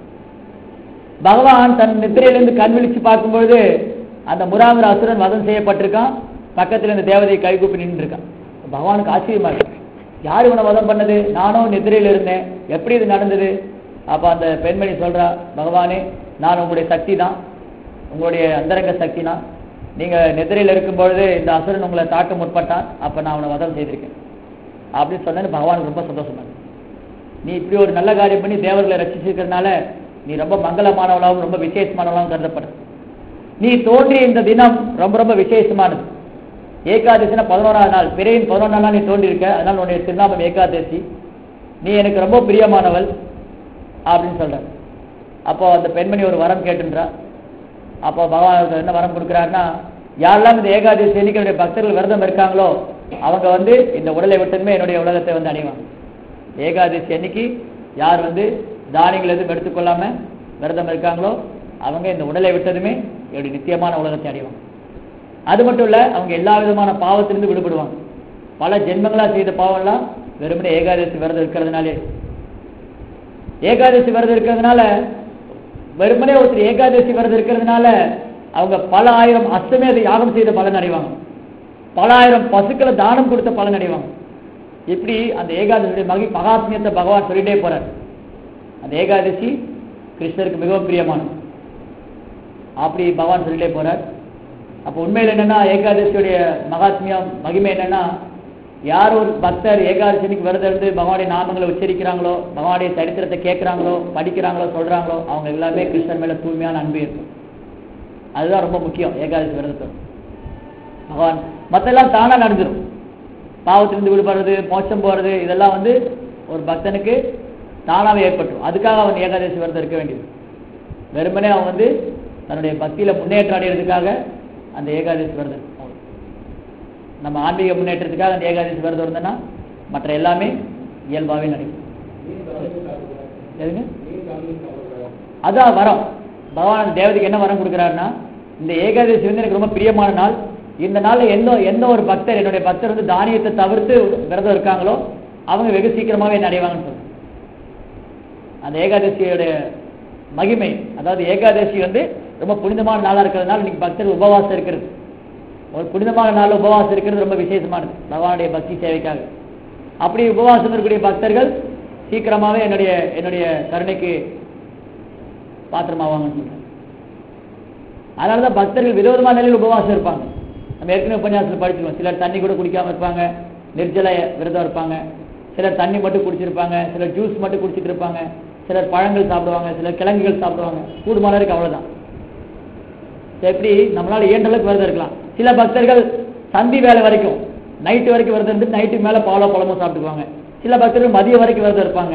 பகவான் தன் நித்திரையிலிருந்து கண் விழிச்சு பார்க்கும்பொழுது அந்த முராங்கிற அசுரன் வதம் செய்யப்பட்டிருக்கான் பக்கத்துல இந்த தேவதையை கைகூப்பி நின்று இருக்கான் பகவானுக்கு ஆச்சரியமா இருக்கு யார் இவனை வதம் பண்ணது நானும் நித்திரையில் இருந்தேன் எப்படி இது நடந்தது அப்ப அந்த பெண்மணி சொல்றா பகவானே நான் உங்களுடைய சக்தி தான் உங்களுடைய அந்தரங்க சக்தி தான் நீங்க நிதிரையில் இருக்கும் பொழுது இந்த அசுரன் உங்களை தாக்க முற்பட்டான் அப்ப நான் அவனை வதம் செய்திருக்கேன் அப்படின்னு சொன்னேன்னு பகவானுக்கு ரொம்ப சந்தோஷமா இருக்கு நீ இப்படி ஒரு நல்ல காரியம் பண்ணி தேவர்களை ரட்சிச்சிருக்கிறதுனால நீ ரொம்ப மங்களமானவளாகவும் ரொம்ப விசேஷமானவளாகவும் கருதப்படுற நீ தோன்றிய இந்த தினம் ரொம்ப ரொம்ப விசேஷமானது ஏகாதசினா பதினோராவது நாள் பிறையின் பதினொன்றாம் நாள் நீ தோன்றியிருக்க அதனால் உன்னுடைய திருநாமம் ஏகாதசி நீ எனக்கு ரொம்ப பிரியமானவள் அப்படின்னு சொல்றார் அப்போ அந்த பெண்மணி ஒரு வரம் கேட்டுன்றா அப்போ பகவான் என்ன வரம் கொடுக்குறாருன்னா யாரெல்லாம் இந்த ஏகாதசி அன்னைக்கு என்னுடைய பக்தர்கள் விரதம் இருக்காங்களோ அவங்க வந்து இந்த உடலை விட்டதுமே என்னுடைய உலகத்தை வந்து அடைவாங்க ஏகாதசி அன்னைக்கு யார் வந்து தானியங்கள் எதுவும் எடுத்துக்கொள்ளாம விரதம் இருக்காங்களோ அவங்க இந்த உடலை விட்டதுமே என்னுடைய நித்தியமான உலகத்தை அடைவாங்க அது மட்டும் இல்ல அவங்க எல்லா விதமான பாவத்திலிருந்து விடுபடுவாங்க பல ஜென்மங்களா செய்த பாவம்லாம் வெறுமனே ஏகாதசி விரதம் இருக்கிறதுனாலே ஏகாதசி விரதம் இருக்கிறதுனால வெறுமனே ஒருத்தர் ஏகாதசி விரதம் இருக்கிறதுனால அவங்க பல ஆயிரம் அஸ்தமேத யாகம் செய்த பலன் அடைவாங்க பல ஆயிரம் பசுக்களை தானம் கொடுத்த பலன் அடைவாங்க இப்படி அந்த ஏகாதசியுடைய மகி மகாத்மியத்தை பகவான் சொல்லிட்டே போறார் அந்த ஏகாதசி கிருஷ்ணருக்கு மிகவும் பிரியமானது அப்படி பகவான் சொல்லிட்டே போறார் அப்போ உண்மையில் என்னன்னா ஏகாதசியுடைய மகாத்மியம் மகிமை என்னன்னா யார் ஒரு பக்தர் ஏகாதசிக்கு விரதம் இருந்து பகவானுடைய நாமங்களை உச்சரிக்கிறாங்களோ பகவானுடைய சரித்திரத்தை கேட்குறாங்களோ படிக்கிறாங்களோ சொல்றாங்களோ அவங்க எல்லாமே கிருஷ்ணன் மேல தூய்மையான அன்பு இருக்கும் அதுதான் ரொம்ப முக்கியம் ஏகாதசி விரதத்தை பகவான் மற்றெல்லாம் தானா நடந்துடும் பாவத்திலிருந்து விடுபடுறது மோட்சம் போறது இதெல்லாம் வந்து ஒரு பக்தனுக்கு தானாவே ஏற்பட்டுரும் அதுக்காக அவன் ஏகாதசி விரதம் இருக்க வேண்டியது வெறுமனே அவன் வந்து தன்னுடைய பக்தியில முன்னேற்றம் அடைகிறதுக்காக அந்த ஏகாதசி விரதம் நம்ம ஆன்மீக முன்னேற்றத்துக்காக அந்த ஏகாதசி விரதம் இருந்தோம்னா மற்ற எல்லாமே இயல்பாகவே நடக்கும் எதுங்க அதான் வரம் பகவான் தேவதைக்கு என்ன வரம் கொடுக்குறாருன்னா இந்த ஏகாதசி வந்து எனக்கு ரொம்ப பிரியமான நாள் இந்த நாள்ல எந்த எந்த ஒரு பக்தர் என்னுடைய பக்தர் வந்து தானியத்தை தவிர்த்து விரதம் இருக்காங்களோ அவங்க வெகு சீக்கிரமாவே என்ன அடைவாங்கன்னு சொல்றாங்க அந்த ஏகாதசியோடைய மகிமை அதாவது ஏகாதசி வந்து ரொம்ப புனிதமான நாளா இருக்கிறதுனால இன்னைக்கு பக்தர் உபவாசம் இருக்கிறது ஒரு புனிதமான நாள் உபவாசம் இருக்கிறது ரொம்ப விசேஷமானது பகவானுடைய பக்தி சேவைக்காக அப்படி உபவாசம் இருக்கக்கூடிய பக்தர்கள் சீக்கிரமாவே என்னுடைய என்னுடைய கருணைக்கு பாத்திரமாவாங்கன்னு சொல்றேன் அதனாலதான் பக்தர்கள் விதவிதமான நிலையில் உபவாசம் இருப்பாங்க நம்ம ஏற்கனவே உபன்யாசத்தில் படிச்சிருக்கோம் சிலர் தண்ணி கூட குடிக்காம இருப்பாங்க நிர்ஜல விரதம் இருப்பாங்க சிலர் தண்ணி மட்டும் குடிச்சிருப்பாங்க சிலர் ஜூஸ் மட்டும் குடிச்சிட்டு இருப்பாங்க சிலர் பழங்கள் சாப்பிடுவாங்க சிலர் கிழங்குகள் சாப்பிடுவாங்க கூடுமான இருக்கு அவ்வளவுதான் எப்படி நம்மளால இயன்ற அளவுக்கு விரதம் இருக்கலாம் சில பக்தர்கள் சந்தி வேலை வரைக்கும் நைட்டு வரைக்கும் விரதம் இருந்து நைட்டு மேல பாலோ பழமும் சாப்பிட்டுக்குவாங்க சில பக்தர்கள் மதியம் வரைக்கும் விரதம் இருப்பாங்க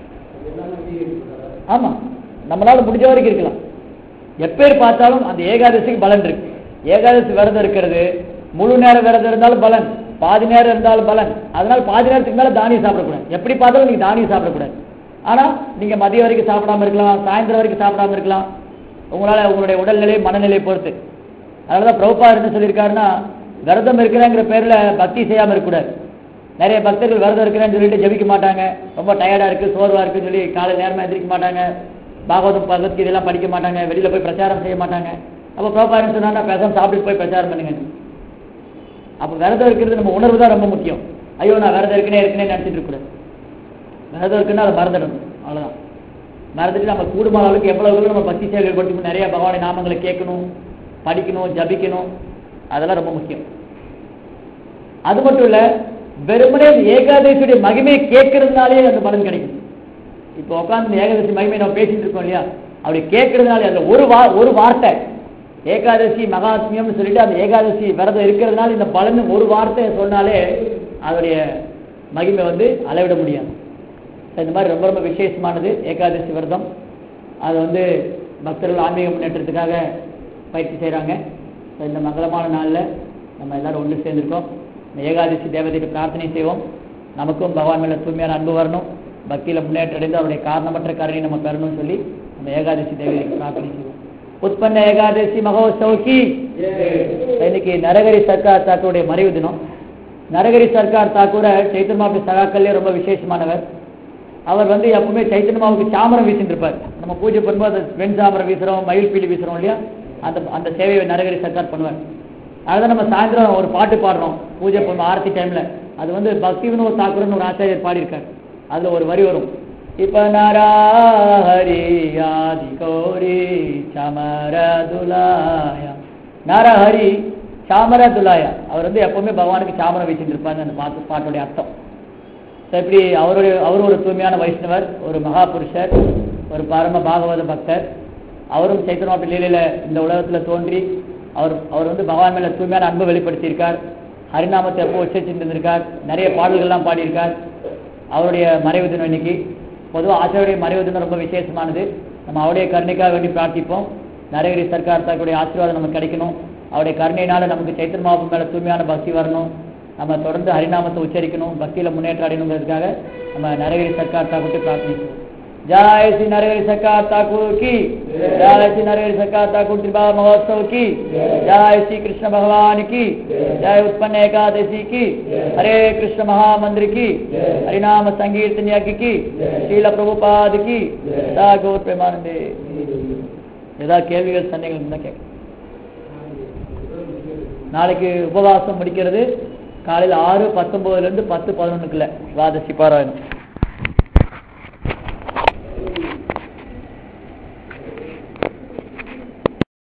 ஆமா நம்மளால முடிஞ்ச வரைக்கும் இருக்கலாம் எப்பேர் பார்த்தாலும் அந்த ஏகாதசிக்கு பலன் இருக்கு ஏகாதசி விரதம் இருக்கிறது முழு நேரம் விரதம் இருந்தாலும் பலன் பாதி நேரம் இருந்தாலும் பலன் அதனால பாதி நேரத்துக்கு மேல தானியம் சாப்பிடக்கூடாது எப்படி பார்த்தாலும் நீங்க தானியம் சாப்பிடக்கூடாது ஆனா நீங்க மதியம் வரைக்கும் சாப்பிடாம இருக்கலாம் சாயந்தரம் வரைக்கும் சாப்பிடாம இருக்கலாம் உங்களால உங்களுடைய உடல்நிலை மனநிலை பொறுத்து அதனாலதான் பிரபுபா என்ன சொல்லியிருக்காருன்னா விரதம் இருக்கிறேங்கிற பேர்ல பக்தி செய்யாம இருக்கக்கூடாது நிறைய பக்தர்கள் விரதம் இருக்கிறேன்னு சொல்லிட்டு ஜெபிக்க மாட்டாங்க ரொம்ப டயர்டா இருக்கு சோர்வா இருக்குன்னு சொல்லி காலை நேரமா எந்திரிக்க மாட்டாங்க பாகவதம் பகவத்கீதை எல்லாம் படிக்க மாட்டாங்க வெளியில போய் பிரச்சாரம் செய்ய மாட்டாங்க அப்ப பிரபுபா என்ன சொன்னா பேசாம சாப்பிட்டு போய் பிரச்சாரம் பண்ணுங்க அப்ப விரதம் இருக்கிறது நம்ம உணர்வு தான் ரொம்ப முக்கியம் ஐயோ நான் விரதம் இருக்கனே இருக்கனே நினைச்சிட்டு இருக்கக்கூடாது விரதம் இருக்குன்னா அதை மறந்துடணும் அவ்வளவுதான் மறந்துட்டு நம்ம கூடுமான அளவுக்கு எவ்வளவு நம்ம பக்தி சேவைகள் படிக்கணும் நிறைய பகவானுடைய நாமங்களை கேட்கணும் படிக்கணும் ஜபிக்கணும் அதெல்லாம் ரொம்ப முக்கியம் அது மட்டும் இல்ல வெறுமனே ஏகாதசியுடைய மகிமையை கேட்கறதுனாலே அந்த பலன் கிடைக்கும் இப்போ உட்காந்து இந்த ஏகாதசி மகிமை நம்ம பேசிட்டு இருக்கோம் இல்லையா அப்படி கேட்கறதுனால அந்த ஒரு வா ஒரு வார்த்தை ஏகாதசி மகாத்மியம்னு சொல்லிட்டு அந்த ஏகாதசி விரதம் இருக்கிறதுனால இந்த பலன் ஒரு வார்த்தை சொன்னாலே அதோடைய மகிமை வந்து அளவிட முடியாது இந்த மாதிரி ரொம்ப ரொம்ப விசேஷமானது ஏகாதசி விரதம் அது வந்து பக்தர்கள் ஆன்மீக முன்னேற்றத்துக்காக பயிற்சி செய்கிறாங்க இந்த மங்களமான நாளில் நம்ம எல்லாரும் ஒன்று சேர்ந்திருக்கோம் இந்த ஏகாதசி தேவதைக்கு பிரார்த்தனை செய்வோம் நமக்கும் பகவான் மேல தூய்மையான அன்பு வரணும் பக்தியில் முன்னேற்றம் அடைந்து அவருடைய காரணமற்ற கருணை நம்ம பெறணும்னு சொல்லி நம்ம ஏகாதசி தேவதைக்கு பிரார்த்தனை செய்வோம் உற்பன்ன ஏகாதசி மகோத்சவக்கி இன்னைக்கு நரகரி சர்க்கார் தாக்கூருடைய மறைவு தினம் நரகரி சர்க்கார் தாக்கூர சைத்தன்மாபி சகாக்கள்லேயே ரொம்ப விசேஷமானவர் அவர் வந்து எப்பவுமே சைத்தன்யமாவுக்கு சாமரம் வீசிட்டு இருப்பார் நம்ம பூஜை பண்ணும்போது அந்த வெண் சாமரம் வீசுறோம் மயில் பீலி வீசுறோம் இல்லையா அந்த அந்த சேவையை நரகரி சர்க்கார் பண்ணுவார் அதுதான் நம்ம சாயந்தரம் ஒரு பாட்டு பாடுறோம் பூஜை பண்ணுவோம் ஆரத்தி டைம்ல அது வந்து பக்தி வினோத் தாக்கூர்னு ஒரு ஆச்சாரியர் பாடியிருக்கார் அதுல ஒரு வரி வரும் இப்ப நரஹரி ஆதி கௌரி சமரதுலாயா நரஹரி சாமரதுலாயா அவர் வந்து எப்பவுமே பகவானுக்கு சாமரம் வீசிட்டு இருப்பாரு அந்த பாட்டு பாட்டுடைய அர்த்தம் So, இப்படி அவருடைய அவர் ஒரு தூய்மையான வைஷ்ணவர் ஒரு மகாபுருஷர் ஒரு பரம பாகவத பக்தர் அவரும் சைத்தன்யா லீலையில இந்த உலகத்துல தோன்றி அவர் அவர் வந்து பகவான் மேல தூய்மையான அன்பு வெளிப்படுத்தியிருக்கார் ஹரிநாமத்தை எப்போ உச்சரிச்சுட்டு இருந்திருக்கார் நிறைய பாடல்கள்லாம் பாடியிருக்கார் அவருடைய மறைவு தினம் இன்னைக்கு பொதுவாக ஆசிரியருடைய மறைவு தினம் ரொம்ப விசேஷமானது நம்ம அவருடைய கருணைக்காக வேண்டி பிரார்த்திப்போம் நரகிரி சர்க்கார் தாக்குடைய ஆசீர்வாதம் நமக்கு கிடைக்கணும் அவருடைய கருணையினால நமக்கு சைத்தன் மாபு மேல தூய்மையான பக்தி வரணும் நம்ம தொடர்ந்து ஹரிநாமத்தை உச்சரிக்கணும் பக்தியில முன்னேற்றம் அடையணுங்கிறதுக்காக நம்ம நரகிரி சர்க்கார் தாக்கூர்கிட்ட பிரார்த்திப்போம் जय श्री नरहरि सरकार ठाकुर की जय श्री नरहरि सरकार ठाकुर त्रिभाव महोत्सव की जय श्री कृष्ण भगवान की जय उत्पन्न एकादशी की हरे कृष्ण महामंत्र की हरिनाम संकीर्तन यज्ञ की शील प्रभुपाद की सदा गौर प्रेमानंदे ஏதாவது கேள்விகள் சந்தேகங்கள் இருந்தா கேட்க நாளைக்கு உபவாசம் முடிக்கிறது காலையில் ஆறு பத்தொன்பதுல இருந்து பத்து பதினொன்றுக்குள்ள துவாதசி பாராயணம்